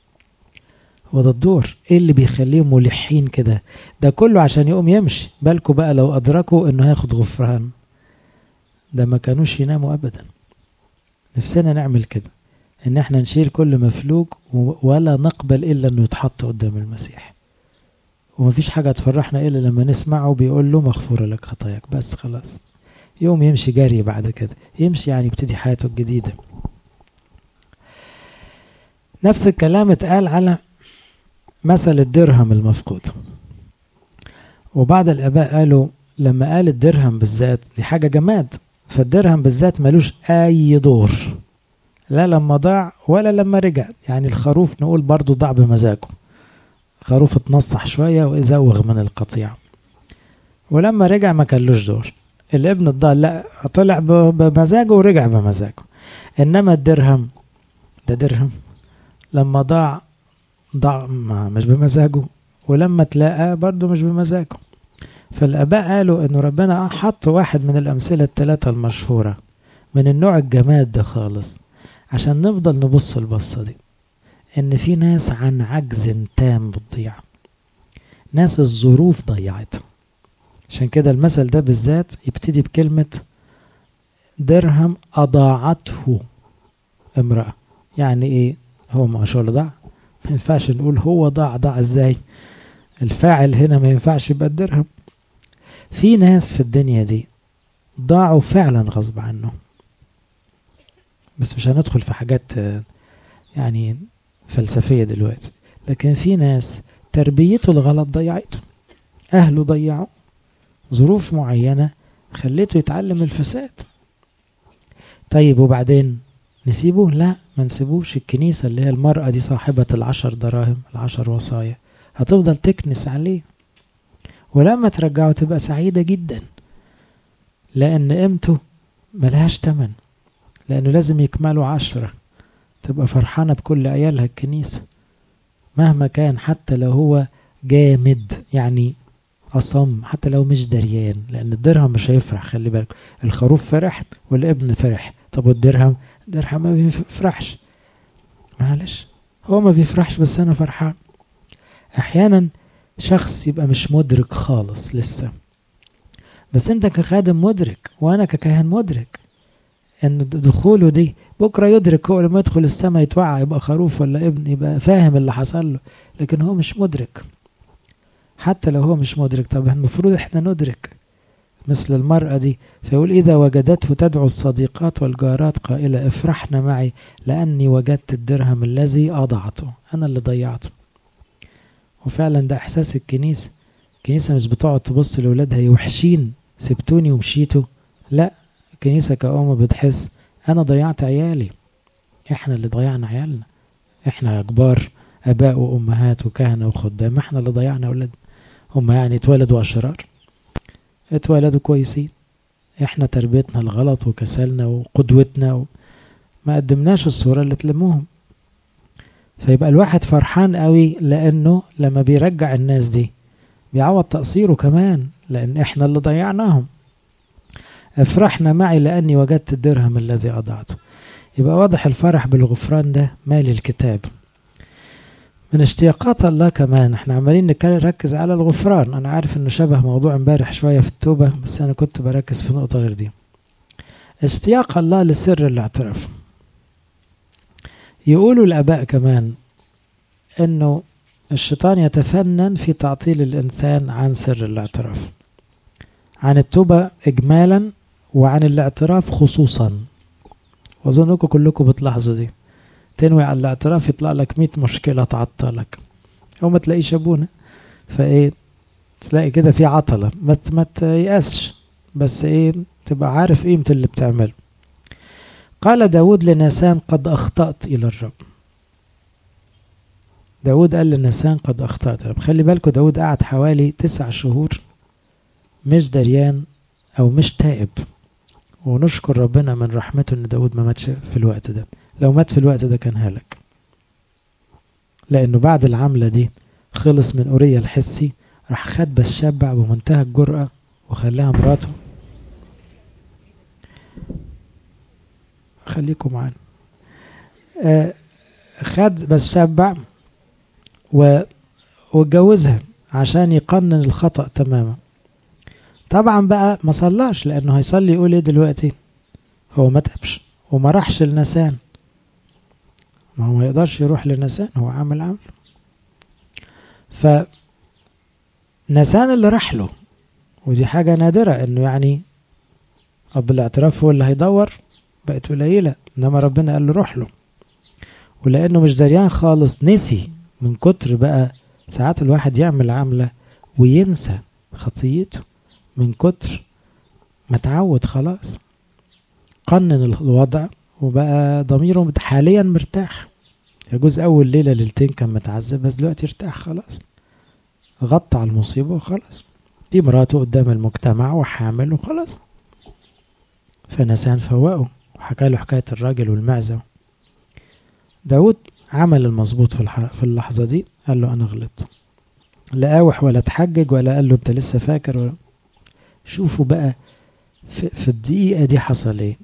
وده الدور ايه اللي بيخليهم ملحين كده ده كله عشان يقوم يمشي بالكوا بقى لو ادركوا انه هياخد غفران ده ما كانوش يناموا ابدا نفسنا نعمل كده ان احنا نشيل كل مفلوج ولا نقبل الا انه يتحط قدام المسيح ومفيش حاجة تفرحنا الا لما نسمعه بيقول له مغفورة لك خطاياك بس خلاص يوم يمشي جري بعد كده يمشي يعني يبتدي حياته الجديدة نفس الكلام اتقال على مثل الدرهم المفقود وبعض الآباء قالوا لما قال الدرهم بالذات دي حاجة جماد فالدرهم بالذات ملوش أي دور لا لما ضاع ولا لما رجع يعني الخروف نقول برضو ضاع بمزاجه خروف اتنصح شوية وزوغ من القطيع ولما رجع ما كانلوش دور الابن الضال لا طلع بمزاجه ورجع بمزاجه انما الدرهم ده درهم لما ضاع ضاع مش بمزاجه ولما تلاقى برضه مش بمزاجه فالاباء قالوا انه ربنا حط واحد من الامثله الثلاثه المشهوره من النوع الجماد ده خالص عشان نفضل نبص البصه دي ان في ناس عن عجز تام بتضيع ناس الظروف ضيعتها عشان كده المثل ده بالذات يبتدي بكلمة درهم أضاعته امرأة يعني ايه هو ما شاء الله ضاع ما ينفعش نقول هو ضاع ضاع ازاي الفاعل هنا ما ينفعش يبقى الدرهم في ناس في الدنيا دي ضاعوا فعلا غصب عنهم بس مش هندخل في حاجات يعني فلسفية دلوقتي لكن في ناس تربيته الغلط ضيعته أهله ضيعوا ظروف معينة خليته يتعلم الفساد طيب وبعدين نسيبه لا ما نسيبوش الكنيسة اللي هي المرأة دي صاحبة العشر دراهم العشر وصايا هتفضل تكنس عليه ولما ترجعه تبقى سعيدة جدا لأن قيمته ملهاش تمن لأنه لازم يكملوا عشرة تبقى فرحانة بكل عيالها الكنيسة مهما كان حتى لو هو جامد يعني أصم حتى لو مش دريان لأن الدرهم مش هيفرح خلي بالك الخروف فرح والابن فرح طب والدرهم الدرهم ما بيفرحش معلش هو ما بيفرحش بس أنا فرحان أحيانا شخص يبقى مش مدرك خالص لسه بس أنت كخادم مدرك وأنا ككاهن مدرك ان دخوله دي بكره يدرك هو لما يدخل السماء يتوعى يبقى خروف ولا ابن يبقى فاهم اللي حصل له لكن هو مش مدرك حتى لو هو مش مدرك طب المفروض احنا ندرك مثل المرأة دي فيقول إذا وجدته تدعو الصديقات والجارات قائلة افرحنا معي لأني وجدت الدرهم الذي أضعته أنا اللي ضيعته وفعلا ده إحساس الكنيسة الكنيسة مش بتقعد تبص لأولادها يوحشين سبتوني ومشيتوا لا الكنيسة كأم بتحس أنا ضيعت عيالي إحنا اللي ضيعنا عيالنا إحنا كبار آباء وأمهات وكهنة وخدام إحنا اللي ضيعنا أولادنا هم يعني اتولدوا أشرار اتولدوا كويسين إحنا تربيتنا الغلط وكسلنا وقدوتنا و... ما قدمناش الصورة اللي تلموهم فيبقى الواحد فرحان قوي لأنه لما بيرجع الناس دي بيعوض تقصيره كمان لأن إحنا اللي ضيعناهم افرحنا معي لأني وجدت الدرهم الذي أضعته يبقى واضح الفرح بالغفران ده مال الكتاب من اشتياقات الله كمان احنا عمالين نركز على الغفران انا عارف انه شبه موضوع امبارح شوية في التوبة بس انا كنت بركز في نقطة غير دي اشتياق الله لسر الاعتراف يقولوا الاباء كمان انه الشيطان يتفنن في تعطيل الانسان عن سر الاعتراف عن التوبة اجمالا وعن الاعتراف خصوصا واظنكم كلكم بتلاحظوا دي تنوي على الاعتراف يطلع لك 100 مشكلة تعطلك او ما تلاقيش ابونا فايه تلاقي كده في عطلة ما ما تيأسش بس ايه تبقى عارف قيمة اللي بتعمله قال داود لناسان قد أخطأت إلى الرب داود قال لناسان قد أخطأت رب خلي بالكم داود قعد حوالي تسع شهور مش دريان أو مش تائب ونشكر ربنا من رحمته ان داود ما ماتش في الوقت ده لو مات في الوقت ده كان هلك لانه بعد العملة دي خلص من أوريا الحسي راح خد بشبع بمنتهى الجرأة وخلاها مراته خليكم معانا آه خد بشبع و واتجوزها عشان يقنن الخطأ تماما طبعا بقى ما صلاش لانه هيصلي يقول ايه دلوقتي هو ما تابش وما راحش لنسان ما هو ما يقدرش يروح لنسان هو عامل عمل ف نسان اللي راح له ودي حاجة نادرة انه يعني اب الاعتراف هو اللي هيدور بقت قليلة انما ربنا قال له روح له ولانه مش دريان خالص نسي من كتر بقى ساعات الواحد يعمل عملة وينسى خطيته من كتر ما تعود خلاص قنن الوضع وبقى ضميره حاليا مرتاح يجوز اول ليله ليلتين كان متعذب بس دلوقتي ارتاح خلاص غطى على المصيبه وخلاص دي مراته قدام المجتمع وحامل وخلاص فنسان فوقه وحكى له حكايه الراجل والمعزه داود عمل المظبوط في, في اللحظه دي قال له انا غلطت لا اوح ولا اتحجج ولا قال له انت لسه فاكر ولا شوفوا بقى في, في الدقيقة دي حصل ايه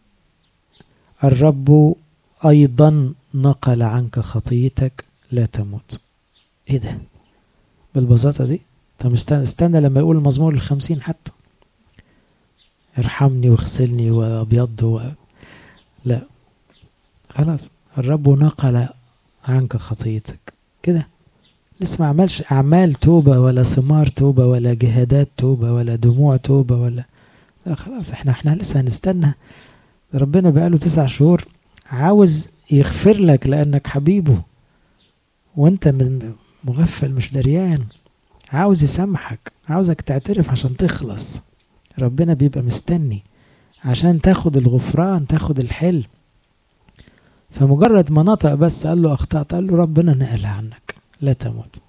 الرب أيضا نقل عنك خطيتك لا تموت ايه ده بالبساطة دي طب استنى, استنى لما يقول المزمور الخمسين حتى ارحمني واغسلني وابيض و... لا خلاص الرب نقل عنك خطيتك كده لسه ما عملش اعمال توبه ولا ثمار توبه ولا جهادات توبه ولا دموع توبه ولا لا خلاص احنا احنا لسه هنستنى ربنا بقاله تسع شهور عاوز يغفر لك لانك حبيبه وانت من مغفل مش دريان عاوز يسامحك عاوزك تعترف عشان تخلص ربنا بيبقى مستني عشان تاخد الغفران تاخد الحل فمجرد ما نطق بس قال له اخطأت قال له ربنا نقلها عنك لا تموت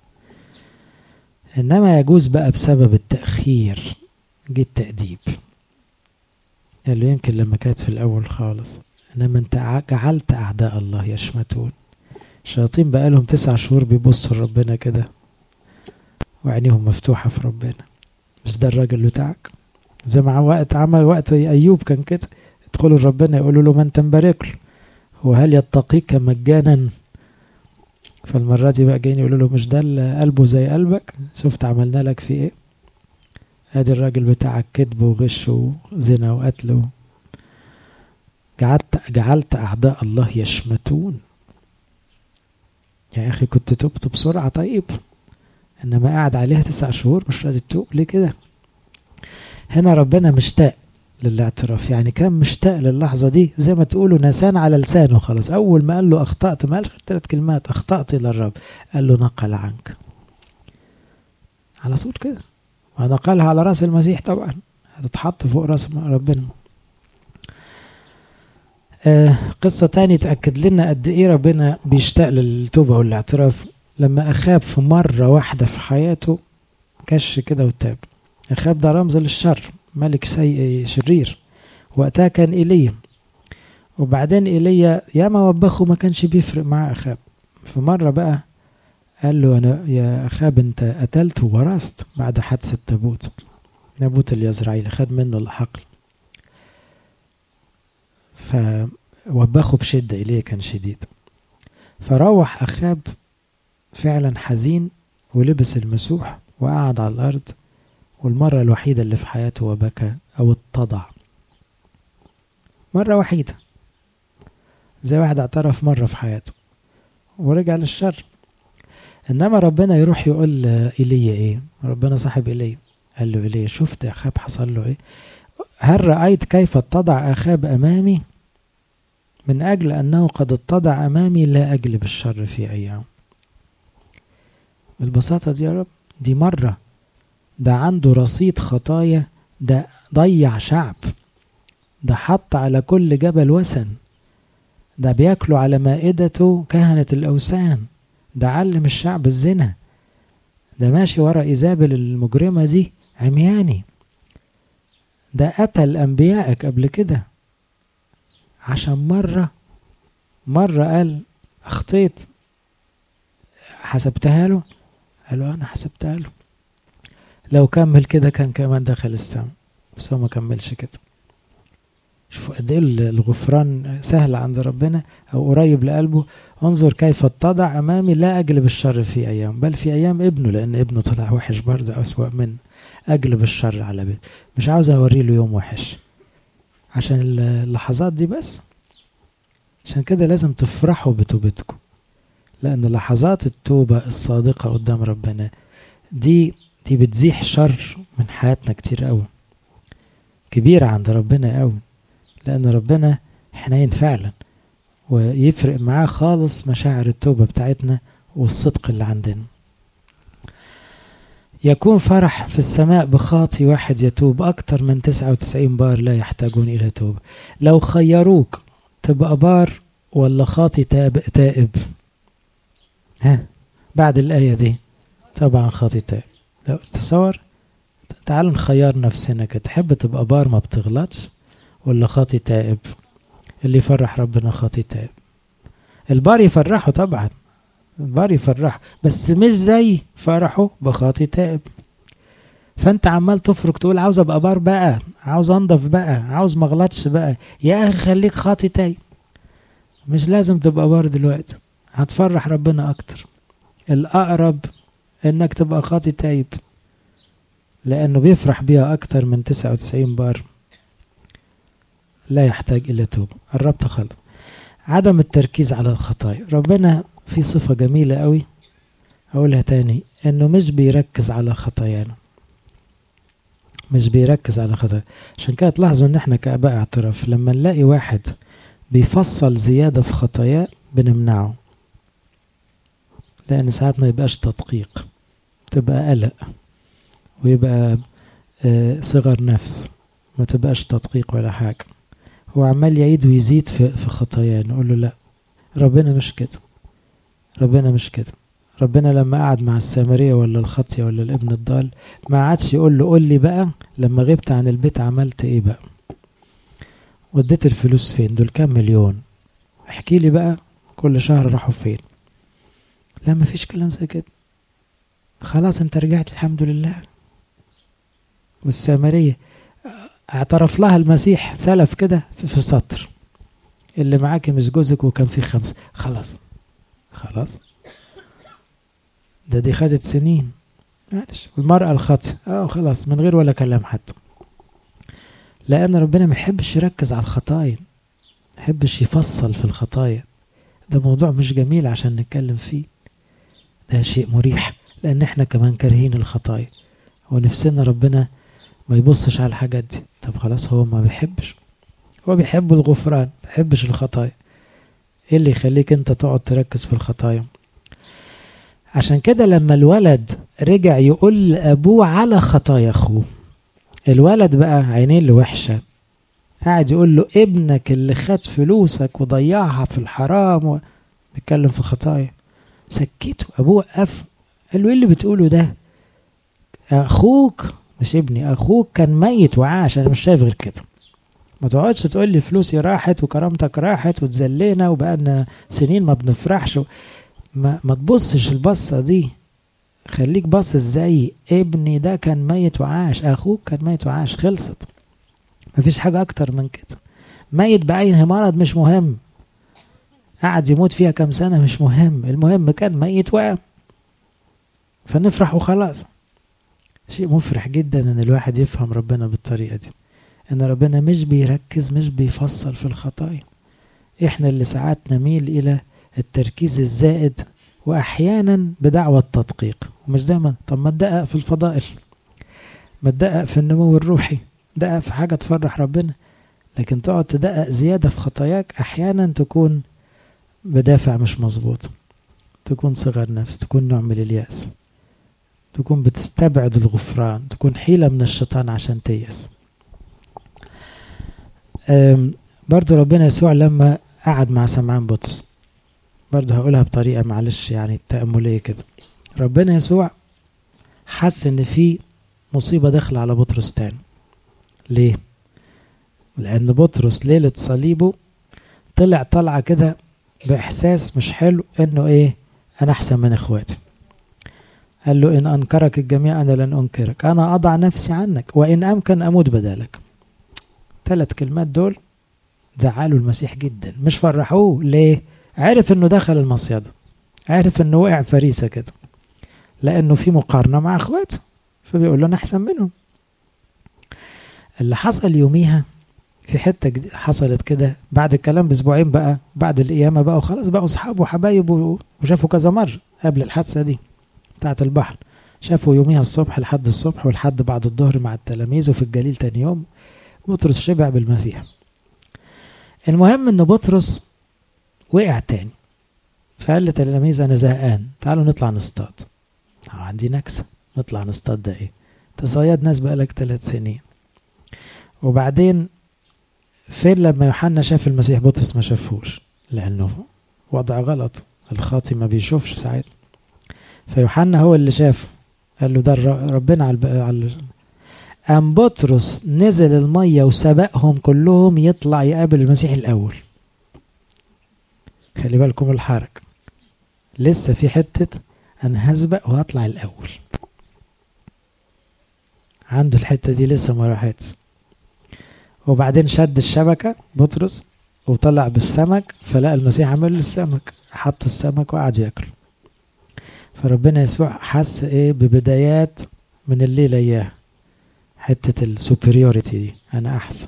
انما يجوز بقى بسبب التأخير جه التأديب قال له يمكن لما كانت في الأول خالص إنما أنت جعلت أعداء الله يشمتون الشياطين بقالهم تسع شهور بيبصوا لربنا كده وعينيهم مفتوحة في ربنا مش ده الراجل بتاعك زي ما وقت عمل وقت أيوب كان كده يدخلوا لربنا يقولوا له ما أنت مبارك له وهل يتقيك مجانا فالمرة دي بقى جايين يقولوا له مش ده اللي قلبه زي قلبك شفت عملنا لك في ايه ادي الراجل بتاعك كذب وغش وزنا وقتل جعلت جعلت اعداء الله يشمتون يا اخي كنت تبت بسرعه طيب انما قاعد عليها تسع شهور مش راضي تتوب ليه كده هنا ربنا مشتاق للاعتراف يعني كان مشتاق للحظه دي زي ما تقولوا نسان على لسانه خلاص اول ما قال له اخطات ما قالش ثلاث كلمات اخطات الى الرب قال له نقل عنك على طول كده ونقلها على راس المسيح طبعا هتتحط فوق راس ربنا آه قصة تاني تأكد لنا قد إيه ربنا بيشتاق للتوبة والاعتراف لما أخاب في مرة واحدة في حياته كش كده وتاب أخاب ده رمز للشر ملك سيء شرير وقتها كان إيليا وبعدين إيليا ياما وبخه ما كانش بيفرق مع أخاب في مرة بقى قال له أنا يا أخاب أنت قتلت وورثت بعد حادثة تابوت نابوت اليزرعيل خد منه الحقل فوبخه بشدة إليه كان شديد فروح أخاب فعلا حزين ولبس المسوح وقعد على الأرض والمرة الوحيدة اللي في حياته وبكى أو اتضع مرة وحيدة زي واحد اعترف مرة في حياته ورجع للشر إنما ربنا يروح يقول إيليا إيه ربنا صاحب إيليا قال له إيليا شفت أخاب حصل له إيه هل رأيت كيف اتضع أخاب أمامي من أجل أنه قد اتضع أمامي لا أجلب الشر في أيام بالبساطة دي يا رب دي مرة ده عنده رصيد خطايا ده ضيع شعب ده حط على كل جبل وثن ده بياكلوا على مائدته كهنة الأوثان ده علم الشعب الزنا ده ماشي ورا إيزابل المجرمة دي عمياني ده قتل أنبيائك قبل كده عشان مرة مرة قال أخطيت حسبتها له قال له أنا حسبتها له لو كمل كده كان كمان دخل السماء بس هو ما كملش كده شوفوا قد ايه الغفران سهل عند ربنا او قريب لقلبه انظر كيف اتضع امامي لا اجلب الشر في ايام بل في ايام ابنه لان ابنه طلع وحش برضه اسوا منه اجلب الشر على بيت مش عاوز اوري له يوم وحش عشان اللحظات دي بس عشان كده لازم تفرحوا بتوبتكم لان لحظات التوبه الصادقه قدام ربنا دي دي بتزيح شر من حياتنا كتير قوي كبيرة عند ربنا قوي لأن ربنا حنين فعلا ويفرق معاه خالص مشاعر التوبة بتاعتنا والصدق اللي عندنا يكون فرح في السماء بخاطي واحد يتوب أكتر من 99 بار لا يحتاجون إلى توبة لو خيروك تبقى بار ولا خاطي تائب, تائب ها بعد الآية دي طبعا خاطي تائب لو تصور تعالوا نخير نفسنا كده تحب تبقى بار ما بتغلطش ولا خاطي تائب اللي يفرح ربنا خاطي تائب البار يفرحه طبعا البار يفرحه بس مش زي فرحه بخاطي تائب فانت عمال تفرك تقول عاوز ابقى بار بقى عاوز انضف بقى عاوز ما اغلطش بقى يا اخي خليك خاطي تائب مش لازم تبقى بار دلوقتي هتفرح ربنا اكتر الاقرب انك تبقى خاطي تايب لانه بيفرح بيها اكتر من 99 بار لا يحتاج الى توبه قربت خالص عدم التركيز على الخطايا ربنا في صفة جميلة قوي أقولها تاني إنه مش بيركز على خطايانا مش بيركز على خطايا عشان كده تلاحظوا إن إحنا كآباء اعتراف لما نلاقي واحد بيفصل زيادة في خطاياه بنمنعه لأن ساعات ما يبقاش تدقيق تبقى قلق ويبقى آه صغر نفس ما تبقاش تدقيق ولا حاجة هو عمال يعيد ويزيد في, في خطاياه نقول له لا ربنا مش كده ربنا مش كده ربنا لما قعد مع السامرية ولا الخطية ولا الابن الضال ما عادش يقول له قول لي بقى لما غبت عن البيت عملت ايه بقى وديت الفلوس فين دول كام مليون احكي لي بقى كل شهر راحوا فين لا مفيش كلام زي كده خلاص انت رجعت الحمد لله والسامرية اعترف لها المسيح سلف كده في, في سطر اللي معاك مش جوزك وكان في خمسة خلاص خلاص ده دي خدت سنين معلش والمرأة الخاطئة اه خلاص من غير ولا كلام حتى لأن ربنا ما يحبش يركز على الخطايا ما يحبش يفصل في الخطايا ده موضوع مش جميل عشان نتكلم فيه ده شيء مريح لأن احنا كمان كارهين الخطايا ونفسنا ربنا ما يبصش على الحاجات دي طب خلاص هو ما بيحبش هو بيحب الغفران ما بيحبش الخطايا ايه اللي يخليك انت تقعد تركز في الخطايا عشان كده لما الولد رجع يقول لأبوه على خطايا أخوه الولد بقى عينيه اللي وحشة قاعد يقول له ابنك اللي خد فلوسك وضيعها في الحرام و... بيتكلم في خطايا سكته أبوه وقف قال له ايه اللي بتقوله ده أخوك مش ابني أخوك كان ميت وعاش أنا مش شايف غير كده ما تقعدش تقول لي فلوسي راحت وكرامتك راحت وتذلينا وبقالنا سنين ما بنفرحش و... ما, ما تبصش البصة دي خليك باصص زي ابني ده كان ميت وعاش اخوك كان ميت وعاش خلصت مفيش حاجة اكتر من كده ميت بأي مرض مش مهم قعد يموت فيها كام سنة مش مهم المهم كان ميت وقام فنفرح وخلاص شيء مفرح جدا ان الواحد يفهم ربنا بالطريقة دي ان ربنا مش بيركز مش بيفصل في الخطايا احنا اللي ساعات نميل الى التركيز الزائد واحيانا بدعوى التدقيق ومش دايما طب ما تدقق في الفضائل ما تدقق في النمو الروحي دقق في حاجه تفرح ربنا لكن تقعد تدقق زياده في خطاياك احيانا تكون بدافع مش مظبوط تكون صغر نفس تكون نوع من اليأس تكون بتستبعد الغفران تكون حيلة من الشيطان عشان تيأس برضو ربنا يسوع لما قعد مع سمعان بطرس برضه هقولها بطريقة معلش يعني تأملية كده ربنا يسوع حس ان في مصيبة داخلة على بطرس تاني ليه؟ لأن بطرس ليلة صليبه طلع طلعة كده بإحساس مش حلو إنه إيه أنا أحسن من إخواتي قال له إن أنكرك الجميع أنا لن أنكرك أنا أضع نفسي عنك وإن أمكن أموت بدالك ثلاث كلمات دول زعلوا المسيح جدا مش فرحوه ليه؟ عرف انه دخل المصيدة عرف انه وقع فريسة كده لانه في مقارنة مع اخواته فبيقول له انا احسن منهم اللي حصل يوميها في حتة حصلت كده بعد الكلام باسبوعين بقى بعد القيامة بقى وخلاص بقوا اصحاب وحبايب وشافوا كذا مرة قبل الحادثة دي بتاعت البحر شافوا يوميها الصبح لحد الصبح ولحد بعد الظهر مع التلاميذ وفي الجليل تاني يوم بطرس شبع بالمسيح المهم ان بطرس وقع تاني فقال لتلاميذ انا زهقان تعالوا نطلع نصطاد عندي نكسة نطلع نصطاد ده ايه تصيد ناس بقالك ثلاث سنين وبعدين فين لما يوحنا شاف المسيح بطرس ما شافهوش لانه وضع غلط الخاطي ما بيشوفش ساعات فيوحنا هو اللي شافه قال له ده ربنا على على قام بطرس نزل الميه وسبقهم كلهم يطلع يقابل المسيح الاول خلي بالكم الحركة لسه في حتة أنا هسبق وهطلع الأول عنده الحتة دي لسه ما راحتش وبعدين شد الشبكة بطرس وطلع بالسمك فلقى المسيح عمل السمك حط السمك وقعد ياكل فربنا يسوع حس ايه ببدايات من الليلة اياها حتة السوبريوريتي دي انا احسن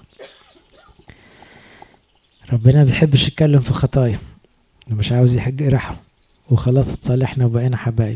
ربنا ما بيحبش يتكلم في خطايا مش عاوز يحج رحم وخلاص اتصالحنا وبقينا حبايب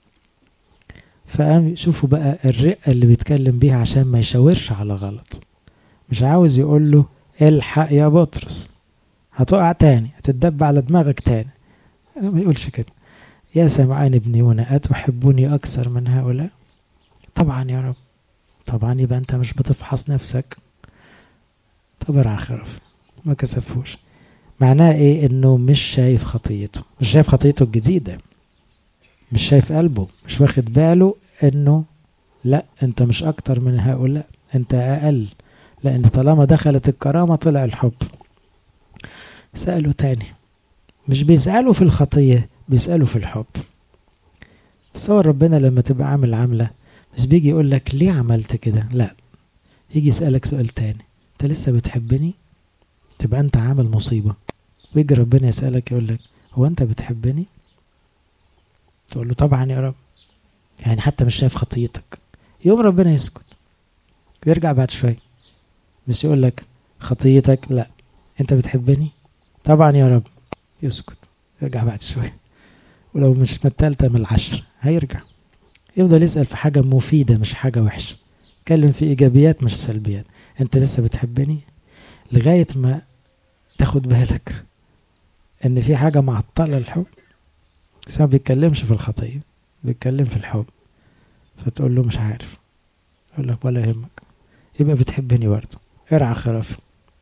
فقام شوفوا بقى الرقة اللي بيتكلم بيها عشان ما يشاورش على غلط مش عاوز يقول له الحق يا بطرس هتقع تاني هتدب على دماغك تاني ما يقولش كده يا سمعان ابني هنا أتحبني أكثر من هؤلاء طبعا يا رب طبعا يبقى أنت مش بتفحص نفسك طب ارعى خرف ما كسفوش معناه ايه انه مش شايف خطيته مش شايف خطيته الجديدة مش شايف قلبه مش واخد باله انه لا انت مش اكتر من هؤلاء انت اقل لأن طالما دخلت الكرامة طلع الحب سألوا تاني مش بيسألوا في الخطية بيسألوا في الحب تصور ربنا لما تبقى عامل عاملة مش بيجي يقول لك ليه عملت كده لا يجي يسألك سؤال تاني انت لسه بتحبني تبقى انت عامل مصيبة ويجي ربنا يسألك يقول لك هو انت بتحبني تقول له طبعا يا رب يعني حتى مش شايف خطيتك يوم ربنا يسكت ويرجع بعد شوية مش يقول لك خطيتك لا انت بتحبني طبعا يا رب يسكت يرجع بعد شوية ولو مش من التالتة من العشر هيرجع يفضل يسأل في حاجة مفيدة مش حاجة وحشة يتكلم في إيجابيات مش سلبيات أنت لسه بتحبني لغاية ما تاخد بالك إن في حاجة معطلة الحب بس ما بيتكلمش في الخطية بيتكلم في الحب فتقول له مش عارف يقول لك ولا يهمك يبقى بتحبني برضه ارعى خرافي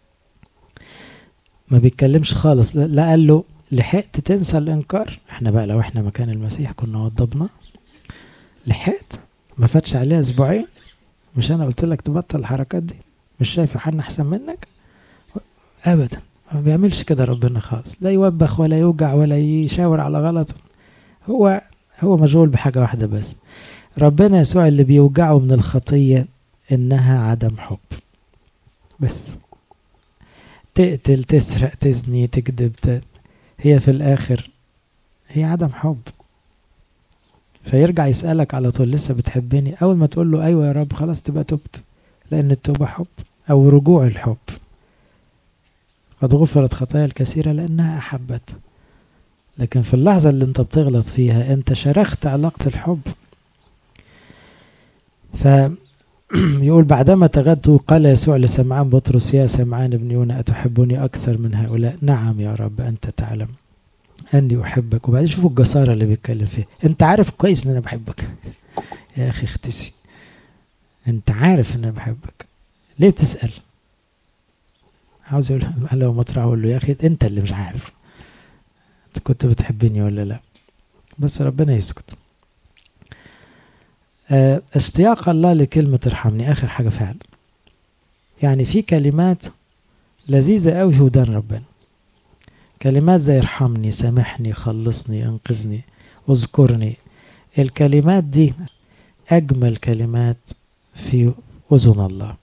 ما بيتكلمش خالص لا قال له لحقت تنسى الانكار احنا بقى لو احنا مكان المسيح كنا وضبنا لحقت ما فاتش عليها اسبوعين مش انا قلت لك تبطل الحركات دي مش شايف حد احسن منك ابدا ما بيعملش كده ربنا خالص لا يوبخ ولا يوجع ولا يشاور على غلطه هو هو مشغول بحاجه واحده بس ربنا يسوع اللي بيوجعه من الخطيه انها عدم حب بس تقتل تسرق تزني تكذب هي في الاخر هي عدم حب فيرجع يسألك على طول لسه بتحبني أول ما تقول له أيوة يا رب خلاص تبقى تبت لأن التوبة حب أو رجوع الحب قد غفرت خطايا الكثيرة لأنها أحبت لكن في اللحظة اللي أنت بتغلط فيها أنت شرخت علاقة الحب فيقول بعدما تغدوا قال يسوع لسمعان بطرس يا سمعان ابن يونا أتحبني أكثر من هؤلاء نعم يا رب أنت تعلم اني احبك وبعدين شوفوا الجساره اللي بيتكلم فيها انت عارف كويس ان انا بحبك يا اخي اختشي انت عارف ان انا بحبك ليه بتسال عاوز يقول لو مطرح اقول له يا اخي انت اللي مش عارف انت كنت بتحبني ولا لا بس ربنا يسكت اه اشتياق الله لكلمة ارحمني اخر حاجة فعلا يعني في كلمات لذيذة قوي في ودان ربنا كلمات زي ارحمني سامحني خلصني انقذني اذكرني الكلمات دي اجمل كلمات في اذن الله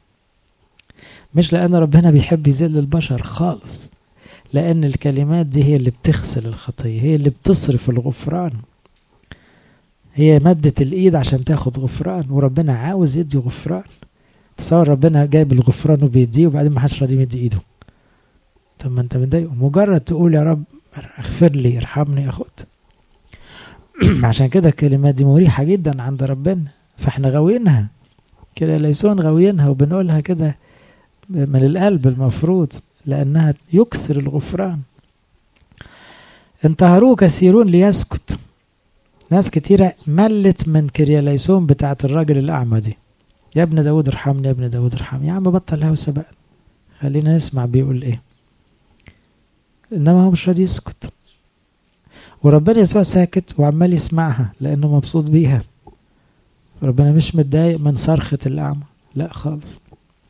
مش لان ربنا بيحب يذل البشر خالص لان الكلمات دي هي اللي بتغسل الخطيه هي اللي بتصرف الغفران هي مدة الإيد عشان تاخد غفران وربنا عاوز يدي غفران تصور ربنا جايب الغفران وبيديه وبعدين ما حدش راضي يمد إيده طب ما انت متضايق مجرد تقول يا رب اغفر لي ارحمني اخد عشان كده الكلمات دي مريحة جدا عند ربنا فاحنا غاوينها كده ليسون غاوينها وبنقولها كده من القلب المفروض لأنها يكسر الغفران انتهروه كثيرون ليسكت ناس كتيرة ملت من كرياليسون بتاعت الراجل الأعمى دي يا ابن داود ارحمني يا ابن داود ارحمني يا عم بطل هوسة بقى خلينا نسمع بيقول ايه انما هو مش راضي يسكت وربنا يسوع ساكت وعمال يسمعها لانه مبسوط بيها ربنا مش متضايق من صرخة الأعمى لا خالص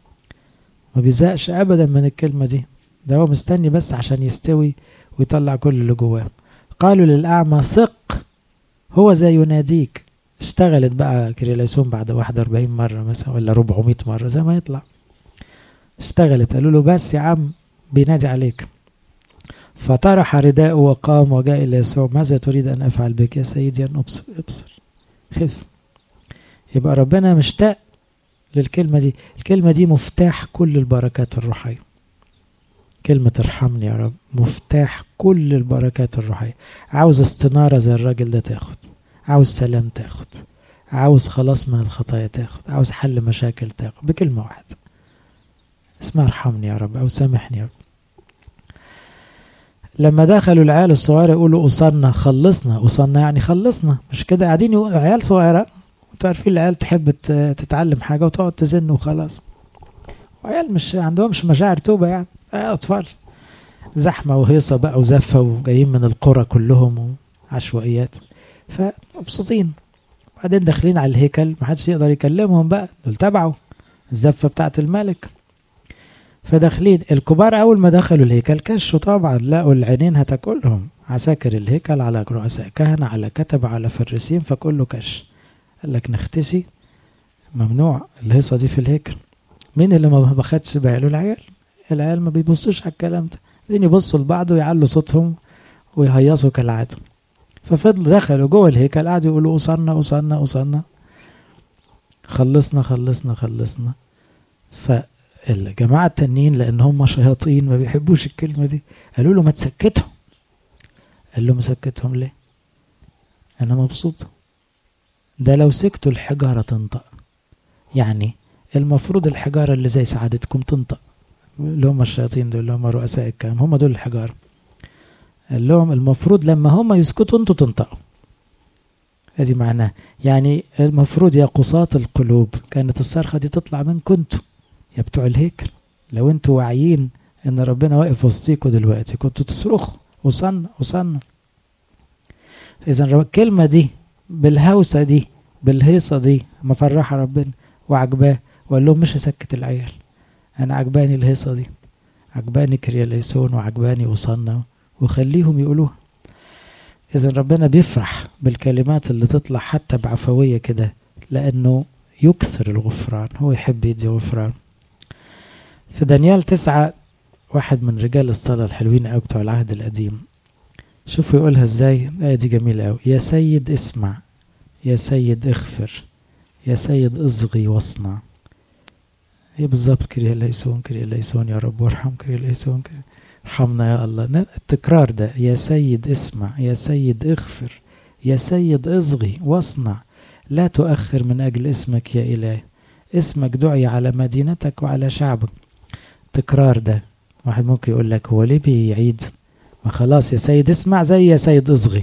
ما بيزهقش أبدا من الكلمة دي ده هو مستني بس عشان يستوي ويطلع كل اللي جواه قالوا للأعمى ثق هو زي يناديك اشتغلت بقى كريليسون بعد 41 مرة مثلا ولا 400 مرة زي ما يطلع اشتغلت قالوا له بس يا عم بينادي عليك فطرح رداءه وقام وجاء إلى يسوع ماذا تريد أن أفعل بك يا سيدي أن أبصر ابصر خف يبقى ربنا مشتاق للكلمة دي الكلمة دي مفتاح كل البركات الروحية كلمة ارحمني يا رب مفتاح كل البركات الروحية عاوز استنارة زي الراجل ده تاخد عاوز سلام تاخد عاوز خلاص من الخطايا تاخد عاوز حل مشاكل تاخد بكلمة واحدة اسمع ارحمني يا رب أو سامحني يا رب لما دخلوا العيال الصغيرة يقولوا أصلنا خلصنا أصلنا يعني خلصنا مش كده قاعدين يقولوا عيال صغيرة انتوا عارفين العيال تحب تتعلم حاجة وتقعد تزن وخلاص وعيال مش عندهمش مشاعر توبة يعني أطفال زحمة وهيصة بقى وزفة وجايين من القرى كلهم وعشوائيات فمبسوطين بعدين داخلين على الهيكل محدش يقدر يكلمهم بقى دول تبعوا الزفة بتاعت الملك فداخلين الكبار أول ما دخلوا الهيكل كشوا طبعا لقوا العينين هتاكلهم عساكر الهيكل على رؤساء كهنة على كتب على فريسين فكله كش قال لك نختشي ممنوع الهيصة دي في الهيكل مين اللي ما باخدش باله العيال العيال ما بيبصوش على الكلام ده عايزين يبصوا لبعض ويعلوا صوتهم ويهيصوا كالعادة ففضلوا دخلوا جوه الهيكل قعدوا يقولوا وصلنا وصلنا وصلنا خلصنا خلصنا خلصنا فالجماعة التانيين لأن هم شياطين ما بيحبوش الكلمة دي قالوا له ما تسكتهم قال له مسكتهم ليه أنا مبسوط ده لو سكتوا الحجارة تنطق يعني المفروض الحجارة اللي زي سعادتكم تنطق اللي هم الشياطين دول اللي هم رؤساء الكلام هم دول الحجارة قال لهم المفروض لما هم يسكتوا انتوا تنطقوا ادي معناه يعني المفروض يا قصاة القلوب كانت الصرخة دي تطلع منكم انتوا يا بتوع الهيكل لو انتوا واعيين ان ربنا واقف وسطيكوا دلوقتي كنتوا تصرخوا وصلنا وصلنا اذا الكلمة دي بالهوسة دي بالهيصة دي مفرحة ربنا وعجباه وقال لهم مش هسكت العيال انا عجباني الهيصة دي عجباني كرياليسون وعجباني وصلنا وخليهم يقولوها إذا ربنا بيفرح بالكلمات اللي تطلع حتى بعفوية كده لأنه يكثر الغفران هو يحب يدي غفران في دانيال تسعة واحد من رجال الصلاة الحلوين أوي بتوع العهد القديم شوفوا يقولها ازاي الآية دي جميلة أوي يا سيد اسمع يا سيد اغفر يا سيد اصغي واصنع هي بالظبط كريه ليسون كريه ليسون يا رب وارحم كريه ليسون كريه ارحمنا يا الله التكرار ده يا سيد اسمع يا سيد اغفر يا سيد اصغي واصنع لا تؤخر من أجل اسمك يا إلهي اسمك دعي على مدينتك وعلى شعبك تكرار ده واحد ممكن يقول لك هو ليه بيعيد ما خلاص يا سيد اسمع زي يا سيد اصغي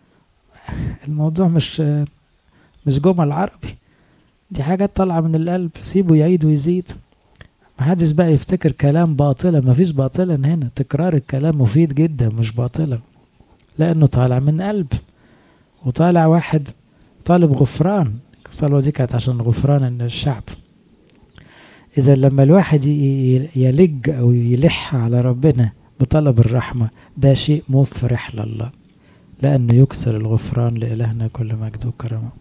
الموضوع مش مش جمل عربي دي حاجات طالعة من القلب سيبه يعيد ويزيد محدش بقى يفتكر كلام باطلا مفيش باطلا هنا تكرار الكلام مفيد جدا مش باطلا لانه طالع من قلب وطالع واحد طالب غفران الصلوة دي كانت عشان غفران الشعب إذا لما الواحد يلج أو يلح على ربنا بطلب الرحمة ده شيء مفرح لله لأنه يكسر الغفران لإلهنا كل مجد وكرامه